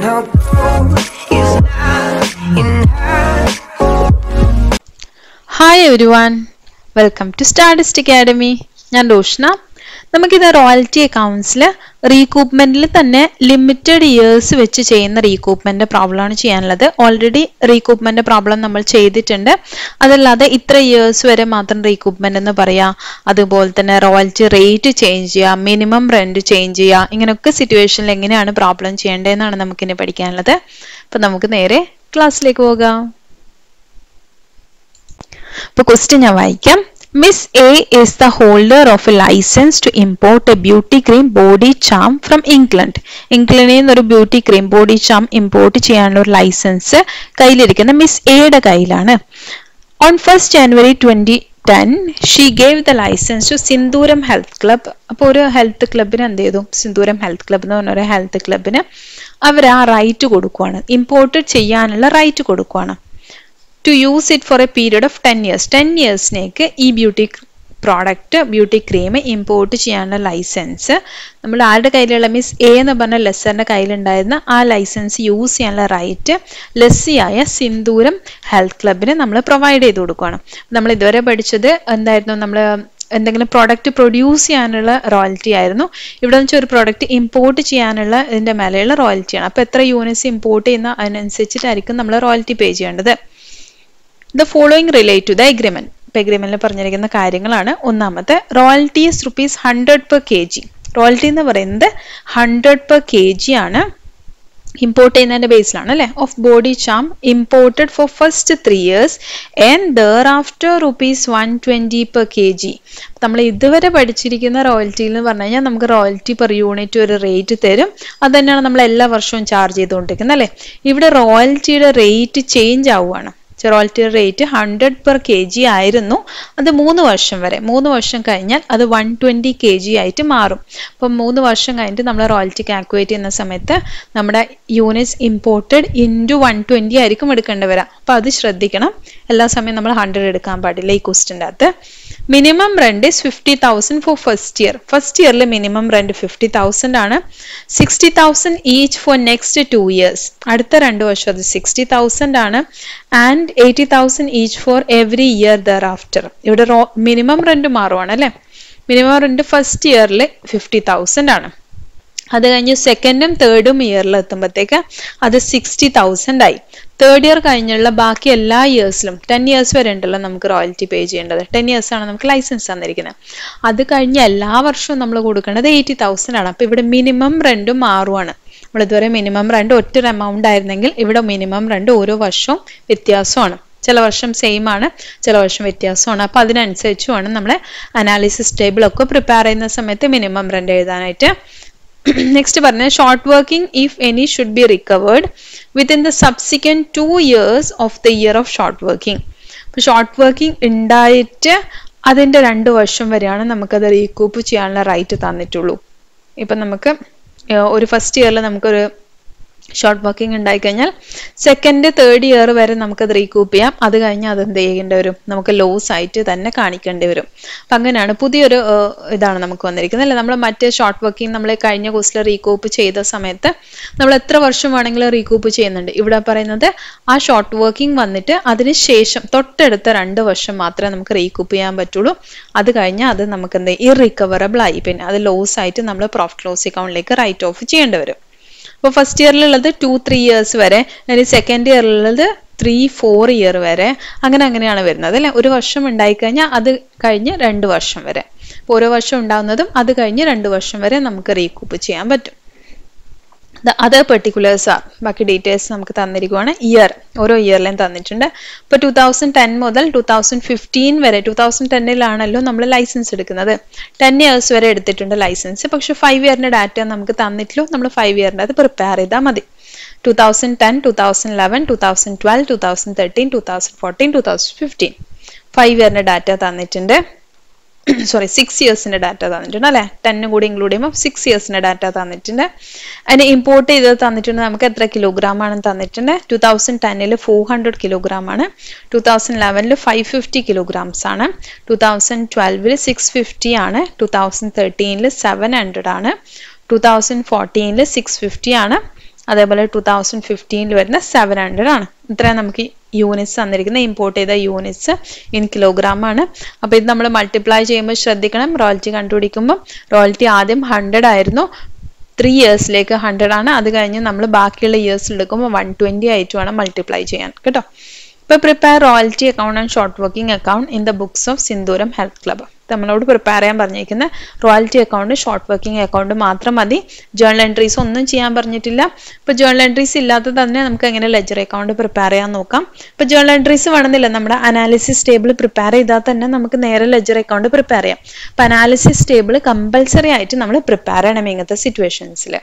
Now gold is not enough. ഹായ് everyone welcome to statist academy ഞാൻ റോഷ്ന നമുക്കിത് royalty അക്കൗണ്ട്സിൽ റീകൂപ്മെന്റിൽ തന്നെ ലിമിറ്റഡ് ഇയേഴ്സ് വെച്ച് ചെയ്യുന്ന റീകൂപ്മെന്റ് പ്രോബ്ലമാണ് ചെയ്യാനുള്ളത് ഓൾറെഡി റീകൂപ്മെന്റ് പ്രോബ്ലം നമ്മൾ ചെയ്തിട്ടുണ്ട് അതല്ലാതെ ഇത്ര ഇയേഴ്സ് വരെ മാത്രം റീകൂപ്മെന്റ് എന്ന് പറയാം അതുപോലെ തന്നെ റോയൽറ്റി റേറ്റ് ചേഞ്ച് ചെയ്യുക മിനിമം റെന്റ് ചേഞ്ച് ചെയ്യുക ഇങ്ങനെയൊക്കെ സിറ്റുവേഷനിൽ എങ്ങനെയാണ് പ്രോബ്ലം ചെയ്യേണ്ടതെന്നാണ് നമുക്കിനി പഠിക്കാനുള്ളത് അപ്പൊ നമുക്ക് നേരെ ക്ലാസ്സിലേക്ക് പോകാം അപ്പൊ ക്വസ്റ്റ്യൻ ഞാൻ വായിക്കാം miss A is the holder of a licence to import a beauty cream body charm from England ഇംഗ്ലണ്ടിൽ നിന്ന് ഒരു beauty cream body charm import ചെയ്യാനുള്ള ഒരു ലൈസൻസ് കയ്യിലിരിക്കുന്ന മിസ് എയുടെ കയ്യിലാണ് on first January twenty ten she gave the licence to Sindooram health club അപ്പോൾ ഒരു ഹെൽത്ത് ക്ലബിന് എന്ത് ചെയ്തു സിന്ദൂരം ഹെൽത്ത് ക്ലബ് എന്ന് പറഞ്ഞ ഒരു ഹെൽത്ത് ക്ലബിന് അവർ ആ റൈറ്റ് കൊടുക്കുവാണ് ഇമ്പോർട്ട് ചെയ്യാനുള്ള റൈറ്റ് കൊടുക്കുവാണ് to use it for a period of ten years ten ഇയേഴ്സിനേക്ക് ഈ beauty product beauty cream import ചെയ്യാനുള്ള ലൈസൻസ് നമ്മൾ ആരുടെ കയ്യിലുള്ള മീൻസ് എ എന്ന് പറഞ്ഞ ലെസ്സറിന്റെ കയ്യിലുണ്ടായിരുന്ന ആ ലൈസൻസ് യൂസ് ചെയ്യാനുള്ള റൈറ്റ് ലെസ്സിയായ സിന്ദൂരം ഹെൽത്ത് ക്ലബിന് നമ്മൾ പ്രൊവൈഡ് ചെയ്ത് കൊടുക്കുകയാണ് നമ്മൾ ഇതുവരെ പഠിച്ചത് എന്തായിരുന്നു നമ്മൾ എന്തെങ്കിലും പ്രോഡക്റ്റ് പ്രൊഡ്യൂസ് ചെയ്യാനുള്ള റോയൽറ്റി ആയിരുന്നു ഇവിടെ വെച്ചാൽ ഒരു പ്രോഡക്റ്റ് ഇമ്പോർട്ട് ചെയ്യാനുള്ള ഇതിന്റെ മേലെയുള്ള റോയൽറ്റിയാണ് അപ്പോൾ എത്ര യൂണിറ്റ്സ് ഇമ്പോർട്ട് ചെയ്യുന്ന അതിനനുസരിച്ചിട്ടായിരിക്കും നമ്മൾ റോയൽറ്റി പേ ചെയ്യേണ്ടത് the following relate to the agreement ഇപ്പൊ എഗ്രിമെന്റിൽ പറഞ്ഞിരിക്കുന്ന കാര്യങ്ങളാണ് ഒന്നാമത്തെ royalties rupees hundred per K G royalty എന്ന് പറയുന്നത് ഹൺഡ്രഡ് പെർ കെ ജി ആണ് ഇമ്പോർട്ട് ചെയ്യുന്നതിന്റെ ബേസിലാണ് അല്ലെ of body charm imported for first three years and thereafter rupees one twenty per K G നമ്മൾ ഇതുവരെ പഠിച്ചിരിക്കുന്ന റോയൽറ്റി എന്ന് പറഞ്ഞു കഴിഞ്ഞാൽ നമുക്ക് റോയൽറ്റി പെർ യൂണിറ്റ് ഒരു റേറ്റ് തരും അത് തന്നെയാണ് നമ്മൾ എല്ലാ വർഷവും ചാർജ് ചെയ്തുകൊണ്ടിരിക്കുന്നത് അല്ലെ ഇവിടെ റോയൽറ്റിയുടെ റേറ്റ് ചേഞ്ച് ആവുകയാണ് royalty rate hundred per K G ആയിരുന്നു അത് മൂന്ന് വർഷം വരെ മൂന്ന് വർഷം കഴിഞ്ഞാൽ അത് വൺ ട്വൻറ്റി കെ ജി ആയിട്ട് മാറും അപ്പം മൂന്ന് വർഷം കഴിഞ്ഞിട്ട് നമ്മൾ റോയൽറ്റി കാൽക്കുലേറ്റ് ചെയ്യുന്ന സമയത്ത് നമ്മുടെ units imported into one twenty ആയിരിക്കും എടുക്കേണ്ടി വരാം അപ്പം അത് ശ്രദ്ധിക്കണം എല്ലാ സമയം നമ്മൾ ഹൺഡ്രഡ് എടുക്കാൻ പാടില്ല ഈ ക്വസ്റ്റിൻ്റെ അകത്ത് minimum rent is fifty thousand for first year first ഇയറിൽ മിനിമം റെന്റ് ഫിഫ്റ്റി തൗസൻഡ് ആണ് sixty thousand each for next two years അടുത്ത രണ്ട് വർഷം അത് സിക്സ്റ്റി തൗസൻഡ് ആണ് and eighty thousand each for every year thereafter ഇവിടെ minimum rent മാറുവാണ് അല്ലെ മിനിമം റെന്റ് ഫസ്റ്റ് ഇയറിൽ ഫിഫ്റ്റി തൗസൻഡ് ആണ് അത് കഴിഞ്ഞ് സെക്കൻഡും തേർഡും ഇയറിൽ എത്തുമ്പോഴത്തേക്ക് അത് സിക്സ്റ്റി തൗസൻഡ് ആയി തേർഡ് ഇയർ കഴിഞ്ഞുള്ള ബാക്കി എല്ലാ ഇയേഴ്സിലും ടെൻ ഇയേഴ്സ് വരെ ഉണ്ടല്ലോ നമുക്ക് റോയൽറ്റി പേ ചെയ്യേണ്ടത് ടെൻ ഇയേഴ്സ് ആണ് നമുക്ക് ലൈസൻസ് തന്നിരിക്കുന്നത് അത് കഴിഞ്ഞ് എല്ലാ വർഷവും നമ്മൾ കൊടുക്കേണ്ടത് എയ്റ്റി തൗസൻഡ് ആണ് അപ്പൊ ഇവിടെ മിനിമം റെന്റും മാറുവാണ് നമ്മൾ ഇതുവരെ മിനിമം റെന്റ് ഒറ്റ എമൗണ്ട് ആയിരുന്നെങ്കിൽ ഇവിടെ മിനിമം റെന്റ് ഓരോ വർഷവും വ്യത്യാസമാണ് ചില വർഷം സെയിം ആണ് ചില വർഷം വ്യത്യാസമാണ് അപ്പൊ അതിനനുസരിച്ച് വേണം നമ്മളെ അനാലിസിസ് ടേബിൾ ഒക്കെ പ്രിപ്പയർ ചെയ്യുന്ന സമയത്ത് മിനിമം റെന്റ് എഴുതാനായിട്ട് നെക്സ്റ്റ് പറഞ്ഞ short working if any should be recovered within the subsequent two years of the year of short working അപ്പൊ ഷോർട്ട് വർക്കിംഗ് ഉണ്ടായിട്ട് അതിന്റെ രണ്ട് വർഷം വരെയാണ് നമുക്കത് റീകൂപ്പ് ചെയ്യാനുള്ള റൈറ്റ് തന്നിട്ടുള്ളൂ ഇപ്പൊ നമുക്ക് ഒരു ഫസ്റ്റ് ഇയറിൽ നമുക്കൊരു ഷോർട്ട് വർക്കിംഗ് ഉണ്ടായി കഴിഞ്ഞാൽ സെക്കൻഡ് തേർഡ് ഇയർ വരെ നമുക്കത് റീകൂപ്പ് ചെയ്യാം അത് കഴിഞ്ഞ് അത് എന്ത് ചെയ്യേണ്ടി വരും നമുക്ക് ലോസ് ആയിട്ട് തന്നെ കാണിക്കേണ്ടി വരും അപ്പം അങ്ങനെയാണ് പുതിയൊരു ഇതാണ് നമുക്ക് വന്നിരിക്കുന്നത് അല്ലെ നമ്മൾ മറ്റേ ഷോർട്ട് വർക്കിംഗ് നമ്മൾ കഴിഞ്ഞ കോഴ്സിൽ റീകൂപ്പ് ചെയ്ത സമയത്ത് നമ്മൾ എത്ര വർഷം വേണമെങ്കിലും റീകൂപ്പ് ചെയ്യുന്നുണ്ട് ഇവിടെ പറയുന്നത് ആ ഷോർട്ട് വർക്കിംഗ് വന്നിട്ട് അതിന് ശേഷം തൊട്ടടുത്ത രണ്ട് വർഷം മാത്രമേ നമുക്ക് റീകൂപ്പ് ചെയ്യാൻ പറ്റുള്ളൂ അത് കഴിഞ്ഞാൽ അത് നമുക്ക് എന്ത് ഇറിക്കവറബിൾ ആയി പിന്നെ അത് ലോസ് ആയിട്ട് നമ്മൾ പ്രോഫിറ്റ് ലോസ് അക്കൗണ്ടിലേക്ക് റൈറ്റ് ഓഫ് ചെയ്യേണ്ടി വരും അപ്പോൾ ഫസ്റ്റ് ഇയറിലുള്ളത് ടു ത്രീ ഇയേഴ്സ് വരെ അല്ലെങ്കിൽ സെക്കൻഡ് ഇയറിലുള്ളത് ത്രീ ഫോർ ഇയർ വരെ അങ്ങനെ അങ്ങനെയാണ് വരുന്നത് അല്ലെ ഒരു വർഷം ഉണ്ടായിക്കഴിഞ്ഞാൽ അത് കഴിഞ്ഞ് രണ്ട് വർഷം വരെ ഓരോ വർഷം ഉണ്ടാവുന്നതും അത് കഴിഞ്ഞ് രണ്ട് വർഷം വരെ നമുക്ക് റീകൂപ്പ് ചെയ്യാൻ പറ്റും അതർ പെർട്ടിക്കുലേഴ്സ് ആർ ബാക്കി ഡീറ്റെയിൽസ് നമുക്ക് തന്നിരിക്കുവാണ് ഇയർ ഓരോ ഇയറിലും തന്നിട്ടുണ്ട് ഇപ്പോൾ ടൂ തൗസൻഡ് ടെൻ മുതൽ ടൂ തൗസൻഡ് ഫിഫ്റ്റീൻ വരെ ടൂ തൗസൻഡ് ടെന്നിലാണല്ലോ നമ്മൾ ലൈസൻസ് എടുക്കുന്നത് ടെൻ ഇയേഴ്സ് വരെ എടുത്തിട്ടുണ്ട് ലൈസൻസ് പക്ഷെ ഫൈവ് ഇയറിന്റെ ഡാറ്റ നമുക്ക് തന്നിട്ടില്ലോ നമ്മൾ ഫൈവ് ഇയറിൻ്റെ അത് പ്രിപ്പയർ ചെയ്താൽ മതി two thousand ten two thousand eleven two thousand twelve two thousand thirteen two thousand fourteen two thousand fifteen five ഇയറിന്റെ ഡാറ്റ തന്നിട്ടുണ്ട് സോറി സിക്സ് ഇയേഴ്സിന്റെ ഡാറ്റ തന്നിട്ടുണ്ട് അല്ലെ ടെന്നും കൂടി ഇൻക്ലൂഡ് ചെയ്യുമ്പോൾ സിക്സ് ഇയേഴ്സിന്റെ ഡാറ്റ തന്നിട്ടുണ്ട് അതിന് ഇമ്പോർട്ട് ചെയ്ത് തന്നിട്ടുണ്ട് നമുക്ക് എത്ര കിലോഗ്രാം ആണ് തന്നിട്ടുണ്ട് ടൂ തൗസൻഡ് ടെന്നിൽ ഫോർ ഹൺഡ്രഡ് കിലോഗ്രാം ആണ് ടൂ തൗസൻഡ് ലെവനിൽ ഫൈവ് ഫിഫ്റ്റി കിലോഗ്രാംസ് ആണ് ടൂ തൗസൻഡ് ട്വൽവിൽ സിക്സ് ഫിഫ്റ്റി ആണ് ടൂ തൗസൻഡ് തേർട്ടീനിൽ സെവൻ ഹൺഡ്രഡ് ആണ് ടൂ തൗസൻഡ് ഫോർട്ടീനിൽ സിക്സ് ഫിഫ്റ്റി ആണ് അതേപോലെ ടു തൗസൻഡ് ഫിഫ്റ്റീനിൽ വരുന്ന സെവൻ ഹൺഡ്രഡ് ആണ് ഇത്രയാണ് നമുക്ക് യൂണിറ്റ്സ് തന്നിരിക്കുന്നത് ഇമ്പോർട്ട് ചെയ്ത യൂണിറ്റ്സ് ഇൻ കിലോഗ്രാം ആണ് അപ്പോൾ ഇത് നമ്മൾ മൾട്ടിപ്ലൈ ചെയ്യുമ്പോൾ ശ്രദ്ധിക്കണം റോയൽറ്റി കണ്ടുപിടിക്കുമ്പോൾ റോയൽറ്റി ആദ്യം ഹൺഡ്രഡ് ആയിരുന്നു ത്രീ ഇയേഴ്സിലേക്ക് ഹൺഡ്രഡ് ആണ് അത് കഴിഞ്ഞ് നമ്മൾ ബാക്കിയുള്ള ഇയേഴ്സിൽ എടുക്കുമ്പോൾ വൺ ട്വൻറ്റി ആയിട്ട് വേണം മൾട്ടിപ്ലൈ ചെയ്യാൻ കേട്ടോ ഇപ്പോൾ prepare royalty account and short working account in the books of Sindooram health club നമ്മളോട് പ്രിപ്പയർ ചെയ്യാൻ പറഞ്ഞിരിക്കുന്ന royalty account short working account മാത്രം മതി ജേണൽ എൻട്രീസ് ഒന്നും ചെയ്യാൻ പറഞ്ഞിട്ടില്ല ഇപ്പോൾ ജേണൽ എൻട്രീസ് ഇല്ലാത്തത് തന്നെ നമുക്ക് എങ്ങനെ ലെജർ അക്കൗണ്ട് പ്രിപ്പയർ ചെയ്യാൻ നോക്കാം ഇപ്പോൾ ജേണൽ എൻട്രീസ് വേണമെന്നില്ല നമ്മുടെ അനാലിസിസ് ടേബിൾ പ്രിപ്പയർ ചെയ്താൽ തന്നെ നമുക്ക് നേരെ ലെജർ അക്കൗണ്ട് പ്രിപ്പയർ ചെയ്യാം അപ്പോൾ അനാലിസിസ് ടേബിൾ കമ്പൽസറി ആയിട്ട് നമ്മൾ പ്രിപ്പയർ ചെയ്യണം ഇങ്ങനത്തെ സിറ്റുവേഷൻസിൽ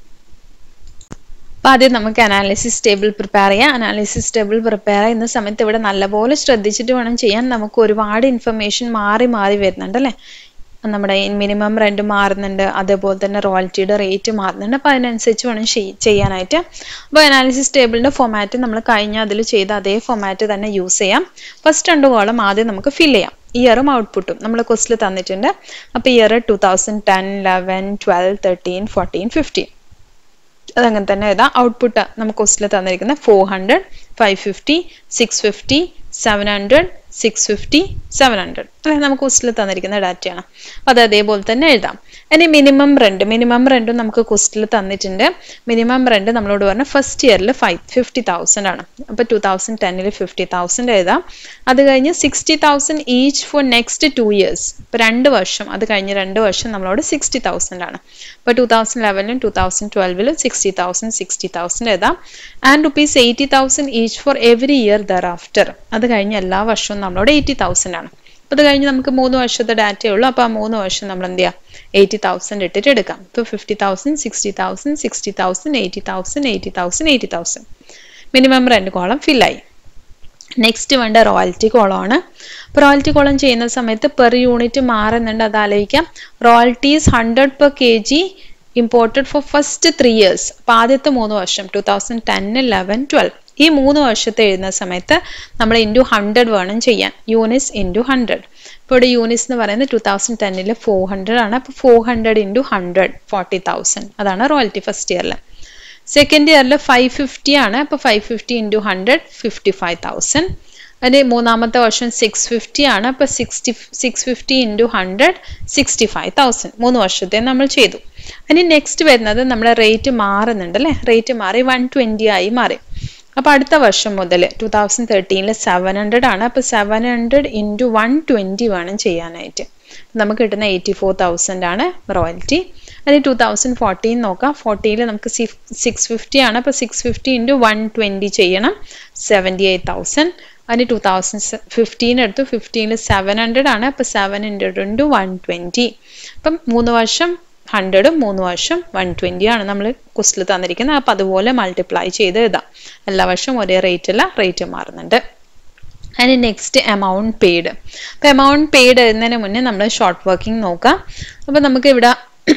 അപ്പോൾ ആദ്യം നമുക്ക് അനാലിസിസ് ടേബിൾ പ്രിപ്പയർ ചെയ്യാം അനാലിസിസ് ടേബിൾ പ്രിപ്പയർ ചെയ്യുന്ന സമയത്ത് ഇവിടെ നല്ലപോലെ ശ്രദ്ധിച്ചിട്ട് വേണം ചെയ്യാൻ നമുക്ക് ഒരുപാട് ഇൻഫർമേഷൻ മാറി മാറി വരുന്നുണ്ട് അല്ലേ നമ്മുടെ മിനിമം റെന്റ് മാറുന്നുണ്ട് അതേപോലെ തന്നെ റോയൽറ്റിയുടെ റേറ്റ് മാറുന്നുണ്ട് അപ്പോൾ അതിനനുസരിച്ച് വേണം ചെയ്യാനായിട്ട് അപ്പോൾ അനാലിസിസ് ടേബിളിൻ്റെ ഫോമാറ്റ് നമ്മൾ കഴിഞ്ഞ അതിൽ ചെയ്ത അതേ ഫോമാറ്റ് തന്നെ യൂസ് ചെയ്യാം ഫസ്റ്റ് രണ്ട് കോളം ആദ്യം നമുക്ക് ഫിൽ ചെയ്യാം ഇയറും ഔട്ട്പുട്ടും നമ്മൾ ക്വസ്റ്റിൽ തന്നിട്ടുണ്ട് അപ്പോൾ year two thousand ten eleven twelve thirteen fourteen fifteen അതങ്ങനെ തന്നെ എഴുതാം ഔട്ട്പുട്ട് നമുക്ക് ക്വസ്റ്റിൽ തന്നിരിക്കുന്ന four hundred five fifty six fifty seven hundred six fifty seven hundred അല്ലെ നമുക്ക് ക്വസ്റ്റിൽ തന്നിരിക്കുന്ന ഡാറ്റയാണ് അത് അതേപോലെ തന്നെ എഴുതാം ഇനി മിനിമം റെന്റ് മിനിമം റെന്റും നമുക്ക് ക്വസ്റ്റിൽ തന്നിട്ടുണ്ട് മിനിമം റെന്റ് നമ്മളോട് പറഞ്ഞ ഫസ്റ്റ് ഇയറിൽ ഫൈവ് ഫിഫ്റ്റി തൗസൻഡ് ആണ് അപ്പോൾ ടു തൗസൻഡ് ടെന്നിൽ ഫിഫ്റ്റി തൗസൻഡ് എഴുതാം അത് കഴിഞ്ഞ് sixty thousand each for next two years ഇപ്പോൾ രണ്ട് വർഷം അത് കഴിഞ്ഞ് രണ്ട് വർഷം നമ്മളോട് സിക്സ്റ്റി തൗസൻഡ് ആണ് ഇപ്പോൾ ടു തൗസൻഡ് ലെവനിലും ടു തൗസൻഡ് ട്വൽവിലും സിക്സ്റ്റി തൗസൻഡ് സിക്സ്റ്റി തൗസൻഡ് എഴുതാം and rupees eighty thousand each for every year thereafter അത് കഴിഞ്ഞ് എല്ലാ വർഷവും നമ്മളോട് എയ്റ്റി തൗസൻഡ് ആണ് അപ്പോൾ അത് കഴിഞ്ഞ് നമുക്ക് മൂന്ന് വർഷത്തെ ഡാറ്റയേ ഉള്ളൂ അപ്പോൾ ആ മൂന്ന് വർഷം നമ്മൾ എന്ത് ചെയ്യുക എയ്റ്റി തൗസൻഡ് ഇട്ടിട്ട് എടുക്കാം ഇപ്പോൾ fifty thousand sixty thousand sixty thousand eighty thousand eighty thousand eighty thousand minimum രണ്ട് കോളം ഫില്ലായി നെക്സ്റ്റ് വേണ്ട റോയൽറ്റി കോളമാണ് അപ്പോൾ റോയൽറ്റി കോളം ചെയ്യുന്ന സമയത്ത് പെർ യൂണിറ്റ് മാറുന്നുണ്ട് അത് ആലോചിക്കാം royalties hundred per K G imported for first three years അപ്പോൾ ആദ്യത്തെ മൂന്ന് വർഷം two thousand ten eleven twelve ഈ മൂന്ന് വർഷത്തെ എഴുതുന്ന സമയത്ത് നമ്മൾ ഇൻറ്റു ഹൺഡ്രഡ് വേണം ചെയ്യാൻ യൂണിറ്റ്സ് ഇൻറ്റു ഹൺഡ്രഡ് ഇപ്പോൾ ഇവിടെ യൂണിറ്റ്സ് എന്ന് പറയുന്നത് ടു തൗസൻഡ് ടെന്നിൽ ഫോർ ഹൺഡ്രഡ് ആണ് അപ്പോൾ four hundred into hundred forty thousand അതാണ് റോയൽറ്റി ഫസ്റ്റ് ഇയറിൽ സെക്കൻഡ് ഇയറിൽ ഫൈവ് ഫിഫ്റ്റി ആണ് അപ്പോൾ five fifty into hundred fifty five thousand അതിന് മൂന്നാമത്തെ വർഷം സിക്സ് ഫിഫ്റ്റി ആണ് അപ്പോൾ sixty six fifty into hundred sixty five thousand മൂന്ന് വർഷത്തെ നമ്മൾ ചെയ്തു ഇനി നെക്സ്റ്റ് വരുന്നത് നമ്മുടെ റേറ്റ് മാറുന്നുണ്ട് അല്ലേ റേറ്റ് മാറി വൺ ട്വൻറ്റി ആയി മാറി അപ്പോൾ അടുത്ത വർഷം മുതൽ ടു തൗസൻഡ് തേർട്ടീനിൽ സെവൻ ഹൺഡ്രഡ് ആണ് അപ്പോൾ seven hundred into one twenty വേണം ചെയ്യാനായിട്ട് നമുക്ക് കിട്ടുന്ന എയ്റ്റി ഫോർ തൗസൻഡ് ആണ് റോയൽറ്റി അതിന് ടു തൗസൻഡ് ഫോർട്ടീൻ നോക്കാം ഫോർട്ടീനിൽ നമുക്ക് സിക്സ് ഫിഫ്റ്റി ആണ് അപ്പോൾ six fifty into one twenty ചെയ്യണം സെവൻറ്റി എയ്റ്റ് തൗസൻഡ് അതിന് ടു തൗസൻഡ് ഫിഫ്റ്റീൻ എടുത്തു ഫിഫ്റ്റീനിൽ സെവൻ ഹൺഡ്രഡ് ആണ് അപ്പോൾ seven hundred into one twenty അപ്പം മൂന്ന് വർഷം ഹൺഡ്രഡും മൂന്ന് വർഷം വൺ ട്വൻറ്റി ആണ് നമ്മൾ ക്വസ്റ്റിൽ തന്നിരിക്കുന്നത് അപ്പോൾ അതുപോലെ മൾട്ടിപ്ലൈ ചെയ്ത് എഴുതാം എല്ലാ വർഷവും ഒരേ റേറ്റല്ല റേറ്റ് മാറുന്നുണ്ട് അതിന് നെക്സ്റ്റ് എമൗണ്ട് പെയ്ഡ് അപ്പോൾ എമൗണ്ട് പെയ്ഡ് എഴുതുന്നതിന് മുന്നേ നമ്മൾ ഷോർട്ട് വർക്കിംഗ് നോക്കാം അപ്പോൾ നമുക്ക് ഇവിടെ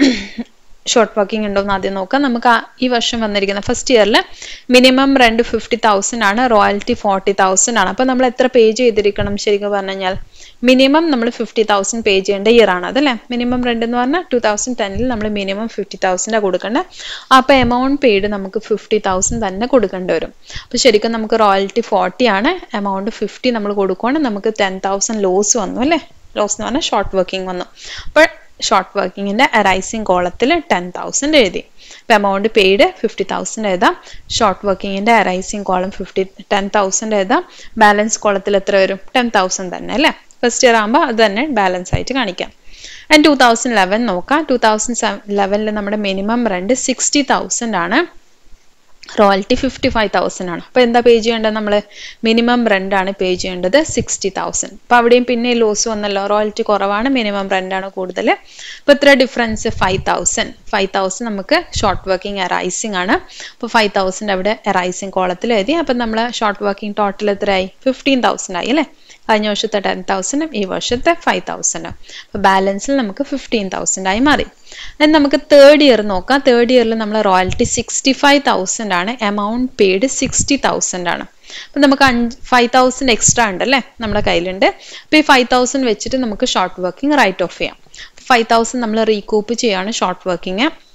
ഷോർട്ട് വർക്കിംഗ് ഉണ്ടോ എന്ന് ആദ്യം നോക്കാം നമുക്ക് ആ ഈ വർഷം വന്നിരിക്കുന്ന ഫസ്റ്റ് ഇയറിൽ മിനിമം രണ്ട് ഫിഫ്റ്റി തൗസൻഡ് ആണ് റോയൽറ്റി ഫോർട്ടി തൗസൻഡ് ആണ് അപ്പോൾ നമ്മൾ എത്ര പേ ചെയ്തിരിക്കണം ശരിക്കും പറഞ്ഞു കഴിഞ്ഞാൽ മിനിമം നമ്മൾ ഫിഫ്റ്റി തൗസൻഡ് പേ ചെയ്യേണ്ട ഇയർ ആണ് അതല്ലേ മിനിമം റെന്റ് എന്ന് പറഞ്ഞാൽ ടു തൗസൻഡ് ടെന്നിൽ നമ്മൾ മിനിമം ഫിഫ്റ്റി തൗസൻഡാണ് കൊടുക്കേണ്ടത് അപ്പോൾ എമൗണ്ട് പെയ്ഡ് നമുക്ക് ഫിഫ്റ്റി തൗസൻഡ് തന്നെ കൊടുക്കേണ്ടി വരും അപ്പോൾ ശരിക്കും നമുക്ക് റോയൽറ്റി ഫോർട്ടി ആണ് എമൗണ്ട് ഫിഫ്റ്റി നമ്മൾ കൊടുക്കുകയാണെങ്കിൽ നമുക്ക് ടെൻ തൗസൻഡ് ലോസ് വന്നു അല്ലേ ലോസ് എന്ന് പറഞ്ഞാൽ ഷോർട്ട് വർക്കിംഗ് വന്നു അപ്പോൾ ഷോർട്ട് വർക്കിങ്ങിൻ്റെ അറൈസിങ് കോളത്തിൽ ടെൻ തൗസൻഡ് എഴുതി അപ്പോൾ എമൗണ്ട് പെയ്ഡ് ഫിഫ്റ്റി തൗസൻഡ് എഴുതാം ഷോർട്ട് വർക്കിങ്ങിൻ്റെ arising column fifty ten thousand എഴുതാം ബാലൻസ് കോളത്തിൽ എത്ര വരും ടെൻ തൗസൻഡ് തന്നെ അല്ലേ ഫസ്റ്റ് ഇയർ ആകുമ്പോൾ അത് തന്നെ ബാലൻസ് ആയിട്ട് കാണിക്കാം ആൻഡ് ടൂ തൗസൻഡ് ലെവൻ നോക്കാം ടൂ തൗസൻഡ് ലെവനിൽ നമ്മുടെ മിനിമം റെന്റ് സിക്സ്റ്റി തൗസൻഡ് ആണ് റോയൽറ്റി ഫിഫ്റ്റി ഫൈവ് തൗസൻഡ് ആണ് അപ്പോൾ എന്താ പേ ചെയ്യേണ്ടത് നമ്മൾ മിനിമം റെൻ്റാണ് പേ ചെയ്യേണ്ടത് സിക്സ്റ്റി തൗസൻഡ് അപ്പോൾ അവിടെയും പിന്നെ ലോസ് വന്നല്ലോ റോയൽറ്റി കുറവാണ് മിനിമം റെൻ്റാണ് കൂടുതൽ അപ്പോൾ ഇത്ര difference five thousand five thousand നമുക്ക് ഷോർട്ട് വർക്കിംഗ് എറൈസിങ് ആണ് അപ്പോൾ ഫൈവ് തൗസൻഡ് അവിടെ എറൈസിങ് കോളത്തിൽ എഴുതി അപ്പം നമ്മൾ ഷോർട്ട് വർക്കിംഗ് ടോട്ടൽ എത്രയായി ഫിഫ്റ്റീൻ തൗസൻഡ് ആയി അല്ലേ കഴിഞ്ഞ വർഷത്തെ ടെൻ തൗസൻഡും ഈ വർഷത്തെ ഫൈവ് തൗസൻഡും അപ്പോൾ ബാലൻസിൽ നമുക്ക് ഫിഫ്റ്റീൻ തൗസൻഡ് ആയി മാറി then നമുക്ക് തേർഡ് ഇയർ നോക്കാം തേർഡ് ഇയറിൽ നമ്മൾ റോയൽറ്റി സിക്സ്റ്റി ഫൈവ് തൗസൻഡ് ആണ് എമൗണ്ട് പെയ്ഡ് സിക്സ്റ്റി തൗസൻഡ് ആണ് അപ്പം നമുക്ക് അഞ്ച് ഫൈവ് തൗസൻഡ് എക്സ്ട്രാ ഉണ്ട് അല്ലേ നമ്മുടെ കയ്യിലുണ്ട് അപ്പോൾ ഈ ഫൈവ് തൗസൻഡ് വെച്ചിട്ട് നമുക്ക് ഷോർട്ട് വർക്കിംഗ് റൈറ്റ് ഓഫ് ചെയ്യാം ഫൈവ് തൗസൻഡ് നമ്മൾ റീകൂപ്പ് ചെയ്യാണ് ഷോർട്ട് വർക്കിംഗ്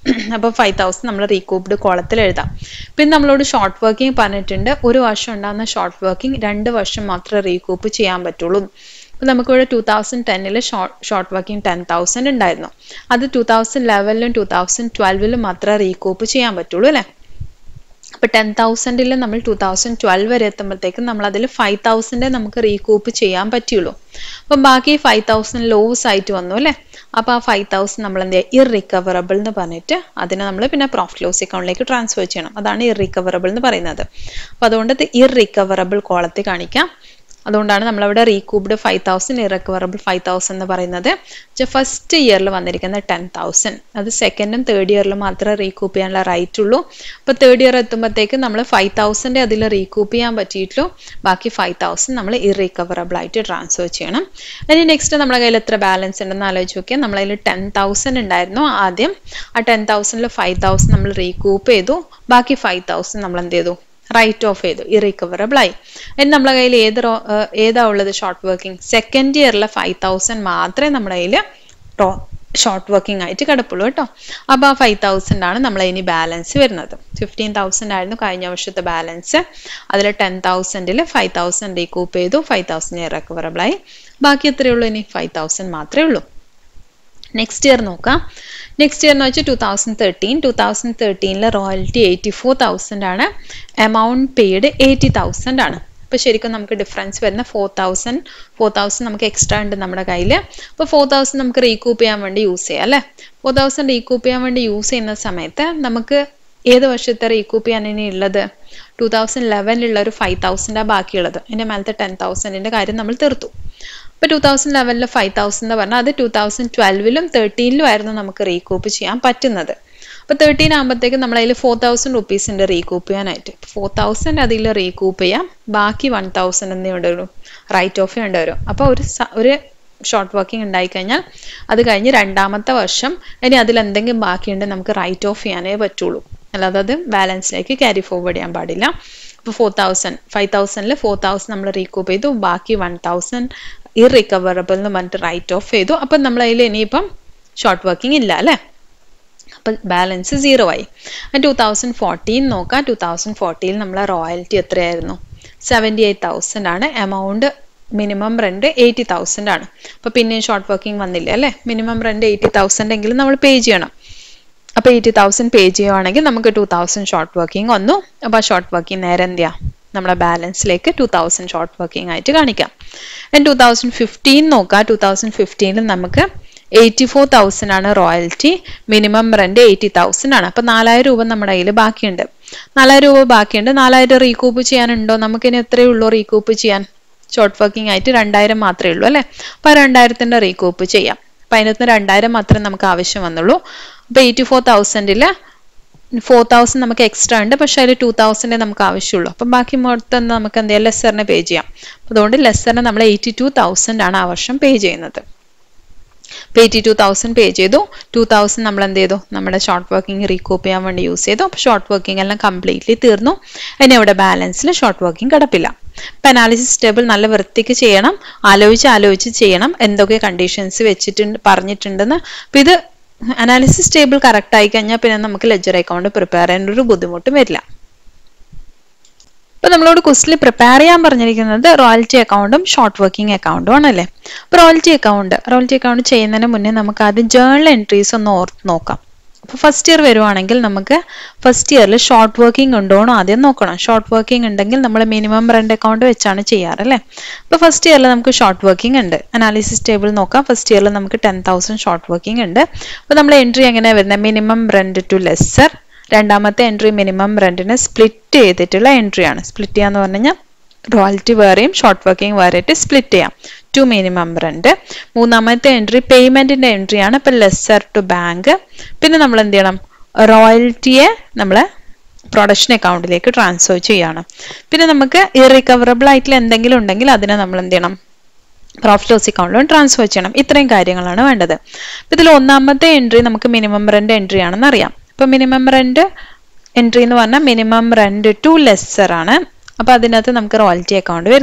അപ്പോൾ ഫൈവ് തൗസൻഡ് നമ്മൾ റീകൂപ്ഡ് കോളത്തിൽ എഴുതാം പിന്നെ നമ്മളോട് ഷോർട്ട് വർക്കിംഗ് പറഞ്ഞിട്ടുണ്ട് ഒരു വർഷം ഉണ്ടാകുന്ന ഷോർട്ട് വർക്കിംഗ് രണ്ട് വർഷം മാത്രമേ റീകൂപ്പ് ചെയ്യാൻ പറ്റുള്ളൂ അപ്പോൾ നമുക്കിവിടെ ടൂ തൗസൻഡ് ടെന്നിൽ short short working ten thousand ഉണ്ടായിരുന്നു അത് ടൂ തൗസൻഡ് ലെവലിലും ടൂ തൗസൻഡ് ട്വൽവിലും മാത്രമേ റീകൂപ്പ് ചെയ്യാൻ പറ്റുള്ളൂ അല്ലേ അപ്പോൾ ടെൻ തൗസൻഡിൽ നമ്മൾ ടൂ തൗസൻഡ് ട്വൽവ് വരെ എത്തുമ്പോഴത്തേക്കും നമ്മൾ അതിൽ ഫൈവ് തൗസൻഡേ നമുക്ക് റീകൂപ്പ് ചെയ്യാൻ പറ്റുള്ളൂ അപ്പം ബാക്കി ഫൈവ് തൗസൻഡ് ലോസ് ആയിട്ട് വന്നു അല്ലേ അപ്പോൾ ആ ഫൈവ് തൗസൻഡ് നമ്മൾ എന്ത് ചെയ്യുക ഇറിക്കവറബിൾ എന്ന് പറഞ്ഞിട്ട് അതിനെ നമ്മൾ പിന്നെ പ്രോഫിറ്റ് ലോസ് അക്കൗണ്ടിലേക്ക് ട്രാൻസ്ഫർ ചെയ്യണം അതാണ് ഇറിക്കവറബിൾ എന്ന് പറയുന്നത് അപ്പോൾ അതുകൊണ്ട് ഇത് ഇറിക്കവറബിൾ കോളത്തിൽ കാണിക്കാം അതുകൊണ്ടാണ് നമ്മളവിടെ recouped five thousand irrecoverable five thousand എന്ന് പറയുന്നത് ഫസ്റ്റ് ഇയറിൽ വന്നിരിക്കുന്ന ടെൻ തൗസൻഡ് അത് സെക്കൻഡും തേർഡ് ഇയറിൽ മാത്രമേ റീകൂപ്പ് ചെയ്യാനുള്ള റൈറ്റ് ഉള്ളൂ അപ്പോൾ തേർഡ് ഇയർ എത്തുമ്പോഴത്തേക്ക് നമ്മൾ ഫൈവ് തൗസൻഡ് അതിൽ റീകൂപ്പ് ചെയ്യാൻ പറ്റിയിട്ടുള്ളൂ ബാക്കി ഫൈവ് തൗസൻഡ് നമ്മൾ ഇറീക്കവറബിൾ ആയിട്ട് ട്രാൻസ്ഫർ ചെയ്യണം ഇനി നെക്സ്റ്റ് നമ്മുടെ കയ്യിൽ എത്ര ബാലൻസ് ഉണ്ടെന്ന് ആലോചിച്ച് നോക്കിയാൽ നമ്മളതിൽ ടെൻ തൗസൻഡ് ഉണ്ടായിരുന്നു ആദ്യം ആ ടെൻ തൗസൻഡിൽ ഫൈവ് തൗസൻഡ് നമ്മൾ റീകൂപ്പ് ചെയ്തു ബാക്കി ഫൈവ് തൗസൻഡ് നമ്മൾ എന്ത് ചെയ്തു റൈറ്റ് ഓഫ് ചെയ്തു ഇറിക്കവറബിൾ ആയി ഇനി നമ്മളെ കയ്യിൽ ഏത് റോ- ഏർ ഏതാ ഉള്ളത് ഷോർട്ട് വർക്കിംഗ് സെക്കൻഡ് ഇയറിലെ ഫൈവ് തൗസൻഡ് മാത്രമേ നമ്മുടെ കയ്യിൽ ഷോർട്ട് വർക്കിംഗ് ആയിട്ട് കിടപ്പുള്ളൂ കേട്ടോ അപ്പോൾ ആ ഫൈവ് തൗസൻഡ് ആണ് നമ്മളെ ഇനി ബാലൻസ് വരുന്നത് ഫിഫ്റ്റീൻ തൗസൻഡ് ആയിരുന്നു കഴിഞ്ഞ വർഷത്തെ ബാലൻസ് അതിൽ ടെൻ തൗസൻഡിൽ ഫൈവ് തൗസൻഡ് റീകൂപ്പ് ചെയ്തു ഫൈവ് തൗസൻഡ് ഇറക്കവറബിൾ ആയി ബാക്കി എത്രയേ ഉള്ളൂ ഇനി ഫൈവ് തൗസൻഡ് മാത്രമേ ഉള്ളൂ നെക്സ്റ്റ് ഇയർ നോക്കാം നെക്സ്റ്റ് ഇയർ എന്ന് വെച്ചാൽ two thousand thirteen two thousand തേർട്ടീനിലെ റോയൽറ്റി എയ്റ്റി ഫോർ തൗസൻഡ് ആണ് എമൗണ്ട് പെയ്ഡ് എയ്റ്റി തൗസൻഡ് ആണ് അപ്പോൾ ശരിക്കും നമുക്ക് ഡിഫറൻസ് വരുന്ന ഫോർ തൗസൻഡ് ഫോർ തൗസൻഡ് നമുക്ക് എക്സ്ട്രാ ഉണ്ട് നമ്മുടെ കയ്യിൽ അപ്പോൾ ഫോർ തൗസൻഡ് നമുക്ക് റീകൂപ്പ് ചെയ്യാൻ വേണ്ടി യൂസ് ചെയ്യാം അല്ലേ ഫോർ തൗസൻഡ് റീകൂപ്പ് ചെയ്യാൻ വേണ്ടി യൂസ് ചെയ്യുന്ന സമയത്ത് നമുക്ക് ഏത് വർഷത്തെ റീകൂപ്പ് ചെയ്യാൻ ഇനി ഉള്ളത് ടൂ തൗസൻഡ് ലെവനിലുള്ള ഒരു ഫൈവ് തൗസൻഡാണ് ബാക്കിയുള്ളത് ഇതിൻ്റെ മേലത്തെ ടെൻ തൗസൻഡിൻ്റെ കാര്യം നമ്മൾ തീർത്തു ഇപ്പോൾ ടൂ തൗസൻഡ് ലെവനിൽ ഫൈവ് തൗസൻഡ് എന്ന് പറഞ്ഞാൽ അത് ടൂ തൗസൻഡ് ട്വൽവിലും തേർട്ടീനിലും ആയിരുന്നു നമുക്ക് റീകൂപ്പ് ചെയ്യാൻ പറ്റുന്നത് അപ്പോൾ തേർട്ടീൻ ആകുമ്പോഴത്തേക്ക് നമ്മൾ അതിൽ ഫോർ തൗസൻഡ് റുപ്പീസ് ഉണ്ട് റീകൂപ്പ് ചെയ്യാനായിട്ട് ഫോർ തൗസൻഡ് അതിൽ റീകൂപ്പ് ചെയ്യാം ബാക്കി വൺ തൗസൻഡ് എന്നേ ഉണ്ട് വരും റൈറ്റ് ഓഫ് ഉണ്ട് വരും അപ്പോൾ ഒരു സ- ഒരു ഷോർട്ട് വർക്കിംഗ് ഉണ്ടായിക്കഴിഞ്ഞാൽ അത് കഴിഞ്ഞ് രണ്ടാമത്തെ വർഷം ഇനി അതിൽ എന്തെങ്കിലും ബാക്കിയുണ്ടെങ്കിൽ നമുക്ക് റൈറ്റ് ഓഫ് ചെയ്യാനേ പറ്റുള്ളൂ അല്ലാതെ അത് ബാലൻസിലേക്ക് ക്യാരി ഫോർവേഡ് ചെയ്യാൻ പാടില്ല ഇപ്പോൾ ഫോർ തൗസൻഡ് ഫൈവ് തൗസൻഡിൽ ഫോർ തൗസൻഡ് നമ്മൾ റീകൂപ്പ് ചെയ്തു ബാക്കി വൺ തൗസൻഡ് ഇറിക്കവറബിൾ എന്ന് പറഞ്ഞിട്ട് റൈറ്റ് ഓഫ് ചെയ്തു അപ്പം നമ്മൾ അതിൽ ഇനിയിപ്പം ഷോർട്ട് വർക്കിംഗ് ഇല്ല അല്ലേ അപ്പം ബാലൻസ് സീറോ ആയി ടൂ തൗസൻഡ് ഫോർട്ടീൻ നോക്കാം ടൂ തൗസൻഡ് ഫോർട്ടീനിൽ നമ്മളെ റോയൽറ്റി എത്രയായിരുന്നു സെവൻറ്റി എയ്റ്റ് തൗസൻഡ് ആണ് amount minimum rent eighty thousand ആണ് അപ്പോൾ പിന്നെയും ഷോർട്ട് വർക്കിംഗ് വന്നില്ല അല്ലേ മിനിമം റെന്റ് എയ്റ്റി തൗസൻഡ് എങ്കിലും നമ്മൾ പേ ചെയ്യണം അപ്പോൾ എയ്റ്റി തൗസൻഡ് പേ ചെയ്യുവാണെങ്കിൽ നമുക്ക് ടു തൗസൻഡ് ഷോർട്ട് വർക്കിംഗ് വന്നു അപ്പോൾ ആ ഷോർട്ട് വർക്കിംഗ് നേരെ എന്ത് ചെയ്യാം നമ്മുടെ ബാലൻസിലേക്ക് ടു തൗസൻഡ് ഷോർട്ട് വർക്കിംഗ് ആയിട്ട് കാണിക്കാം ടു തൗസൻഡ് ഫിഫ്റ്റീൻ നോക്കാം ടു തൗസൻഡ് ഫിഫ്റ്റീനിൽ നമുക്ക് എയ്റ്റി ഫോർ തൗസൻഡ് ആണ് royalty minimum rent eighty thousand ആണ് അപ്പോൾ നാലായിരം രൂപ നമ്മുടെ കയ്യിൽ ബാക്കിയുണ്ട് നാലായിരം രൂപ ബാക്കിയുണ്ട് നാലായിരം റീകൂപ്പ് ചെയ്യാനുണ്ടോ നമുക്കിനി എത്രയേ ഉള്ളൂ റീകൂപ്പ് ചെയ്യാൻ ഷോർട്ട് വർക്കിംഗ് ആയിട്ട് രണ്ടായിരം മാത്രമേ ഉള്ളൂ അല്ലേ അപ്പോൾ രണ്ടായിരത്തിൻ്റെ റീകൂപ്പ് ചെയ്യാം അപ്പം അതിനകത്ത് രണ്ടായിരം മാത്രമേ നമുക്ക് ആവശ്യം വന്നുള്ളൂ അപ്പോൾ എയ്റ്റി ഫോർ തൗസൻഡിൽ ഫോർ തൗസൻഡ് നമുക്ക് എക്സ്ട്രാ ഉണ്ട് പക്ഷേ അതിൽ ടു തൗസൻഡേ നമുക്ക് ആവശ്യമുള്ളൂ അപ്പം ബാക്കി മൊത്തം നമുക്ക് എന്ത് ചെയ്യാം ലെസ്സറിന് പേ ചെയ്യാം അപ്പോൾ അതുകൊണ്ട് ലെസ്സറിന് നമ്മൾ എയ്റ്റി ടു തൗസൻഡ് ആണ് ആ വർഷം പേ ചെയ്യുന്നത് അപ്പോൾ എയ്റ്റി ടു തൗസൻഡ് പേ ചെയ്തു ടു തൗസൻഡ് നമ്മൾ എന്ത് ചെയ്തു നമ്മുടെ ഷോർട്ട് വർക്കിംഗ് റീകോപ്പ് ചെയ്യാൻ വേണ്ടി യൂസ് ചെയ്തു അപ്പോൾ ഷോർട്ട് വർക്കിംഗ് എല്ലാം കംപ്ലീറ്റ്ലി തീർന്നു ഇനി അവിടെ ബാലൻസിൽ ഷോർട്ട് വർക്കിംഗ് കിടപ്പില്ല അപ്പം അനാലിസിസ് ടേബിൾ നല്ല വൃത്തിക്ക് ചെയ്യണം ആലോചിച്ച് ആലോചിച്ച് ചെയ്യണം എന്തൊക്കെ കണ്ടീഷൻസ് വെച്ചിട്ടുണ്ട് പറഞ്ഞിട്ടുണ്ടെന്ന് അപ്പം ഇത് അനാലിസിസ് ടേബിൾ കറക്റ്റ് ആയി കഴിഞ്ഞാൽ പിന്നെ നമുക്ക് ലെജർ അക്കൗണ്ട് പ്രിപ്പയർ ചെയ്യാൻ ഒരു ബുദ്ധിമുട്ടും വരില്ല ഇപ്പൊ നമ്മളോട് ക്വസ്റ്റിൽ പ്രിപ്പയർ ചെയ്യാൻ പറഞ്ഞിരിക്കുന്നത് റോയൽറ്റി അക്കൗണ്ടും ഷോർട്ട് വർക്കിംഗ് അക്കൗണ്ടും ആണല്ലേ അപ്പോൾ റോയൽറ്റി അക്കൗണ്ട് റോയൽറ്റി അക്കൗണ്ട് ചെയ്യുന്നതിന് മുന്നേ നമുക്ക് ആദ്യം ജേർണൽ എൻട്രീസ് ഒന്ന് ഓർത്ത് നോക്കാം അപ്പോൾ ഫസ്റ്റ് ഇയർ വരുവാണെങ്കിൽ നമുക്ക് ഫസ്റ്റ് ഇയറിൽ ഷോർട്ട് വർക്കിംഗ് ഉണ്ടോ എന്ന് ആദ്യം നോക്കണം ഷോർട്ട് വർക്കിംഗ് ഉണ്ടെങ്കിൽ നമ്മൾ മിനിമം റെന്റ് അക്കൗണ്ട് വെച്ചാണ് ചെയ്യാറ് അല്ലേ അപ്പോൾ ഫസ്റ്റ് ഇയറിൽ നമുക്ക് ഷോർട്ട് വർക്കിംഗ് ഉണ്ട് അനാലിസിസ് ടേബിൾ നോക്കാം ഫസ്റ്റ് ഇയറിൽ നമുക്ക് ടെൻ തൗസൻഡ് ഷോർട്ട് വർക്കിംഗ് ഉണ്ട് അപ്പോൾ നമ്മൾ എൻട്രി എങ്ങനെയാണ് വരുന്നത് മിനിമം റെന്റ് ടു ലെസ്സർ രണ്ടാമത്തെ എൻട്രി മിനിമം റെന്റിനെ സ്പ്ലിറ്റ് ചെയ്തിട്ടുള്ള എൻട്രി ആണ് സ്പ്ലിറ്റ് ചെയ്യാന്ന് പറഞ്ഞു കഴിഞ്ഞാൽ റോയൽറ്റി വേറെയും ഷോർട്ട് വർക്കിംഗ് വേറെയായിട്ട് സ്പ്ലിറ്റ് ചെയ്യാം ടു മിനിമം റെന്റ് മൂന്നാമത്തെ എൻട്രി പേയ്മെന്റിന്റെ എൻട്രി ആണ് ഇപ്പൊ ലെസ്സർ ടു ബാങ്ക് പിന്നെ നമ്മൾ എന്ത് ചെയ്യണം റോയൽറ്റിയെ നമ്മൾ പ്രൊഡക്ഷൻ അക്കൗണ്ടിലേക്ക് ട്രാൻസ്ഫർ ചെയ്യണം പിന്നെ നമുക്ക് ഇറിക്കവറബിൾ ആയിട്ടുള്ള എന്തെങ്കിലും ഉണ്ടെങ്കിൽ അതിനെ നമ്മൾ എന്ത് ചെയ്യണം പ്രോഫിറ്റ് ലോസ് അക്കൗണ്ടിലും ട്രാൻസ്ഫർ ചെയ്യണം ഇത്രയും കാര്യങ്ങളാണ് വേണ്ടത് ഇതിൽ ഒന്നാമത്തെ എൻട്രി നമുക്ക് മിനിമം റെന്റ് എൻട്രി ആണെന്ന് അറിയാം ഇപ്പൊ മിനിമം റെന്റ് എൻട്രി എന്ന് പറഞ്ഞാൽ മിനിമം റെന്റ് ടു ലെസ്സർ ആണ് അപ്പൊ അതിനകത്ത് നമുക്ക് റോയൽറ്റി അക്കൗണ്ട് വരുന്നില്ല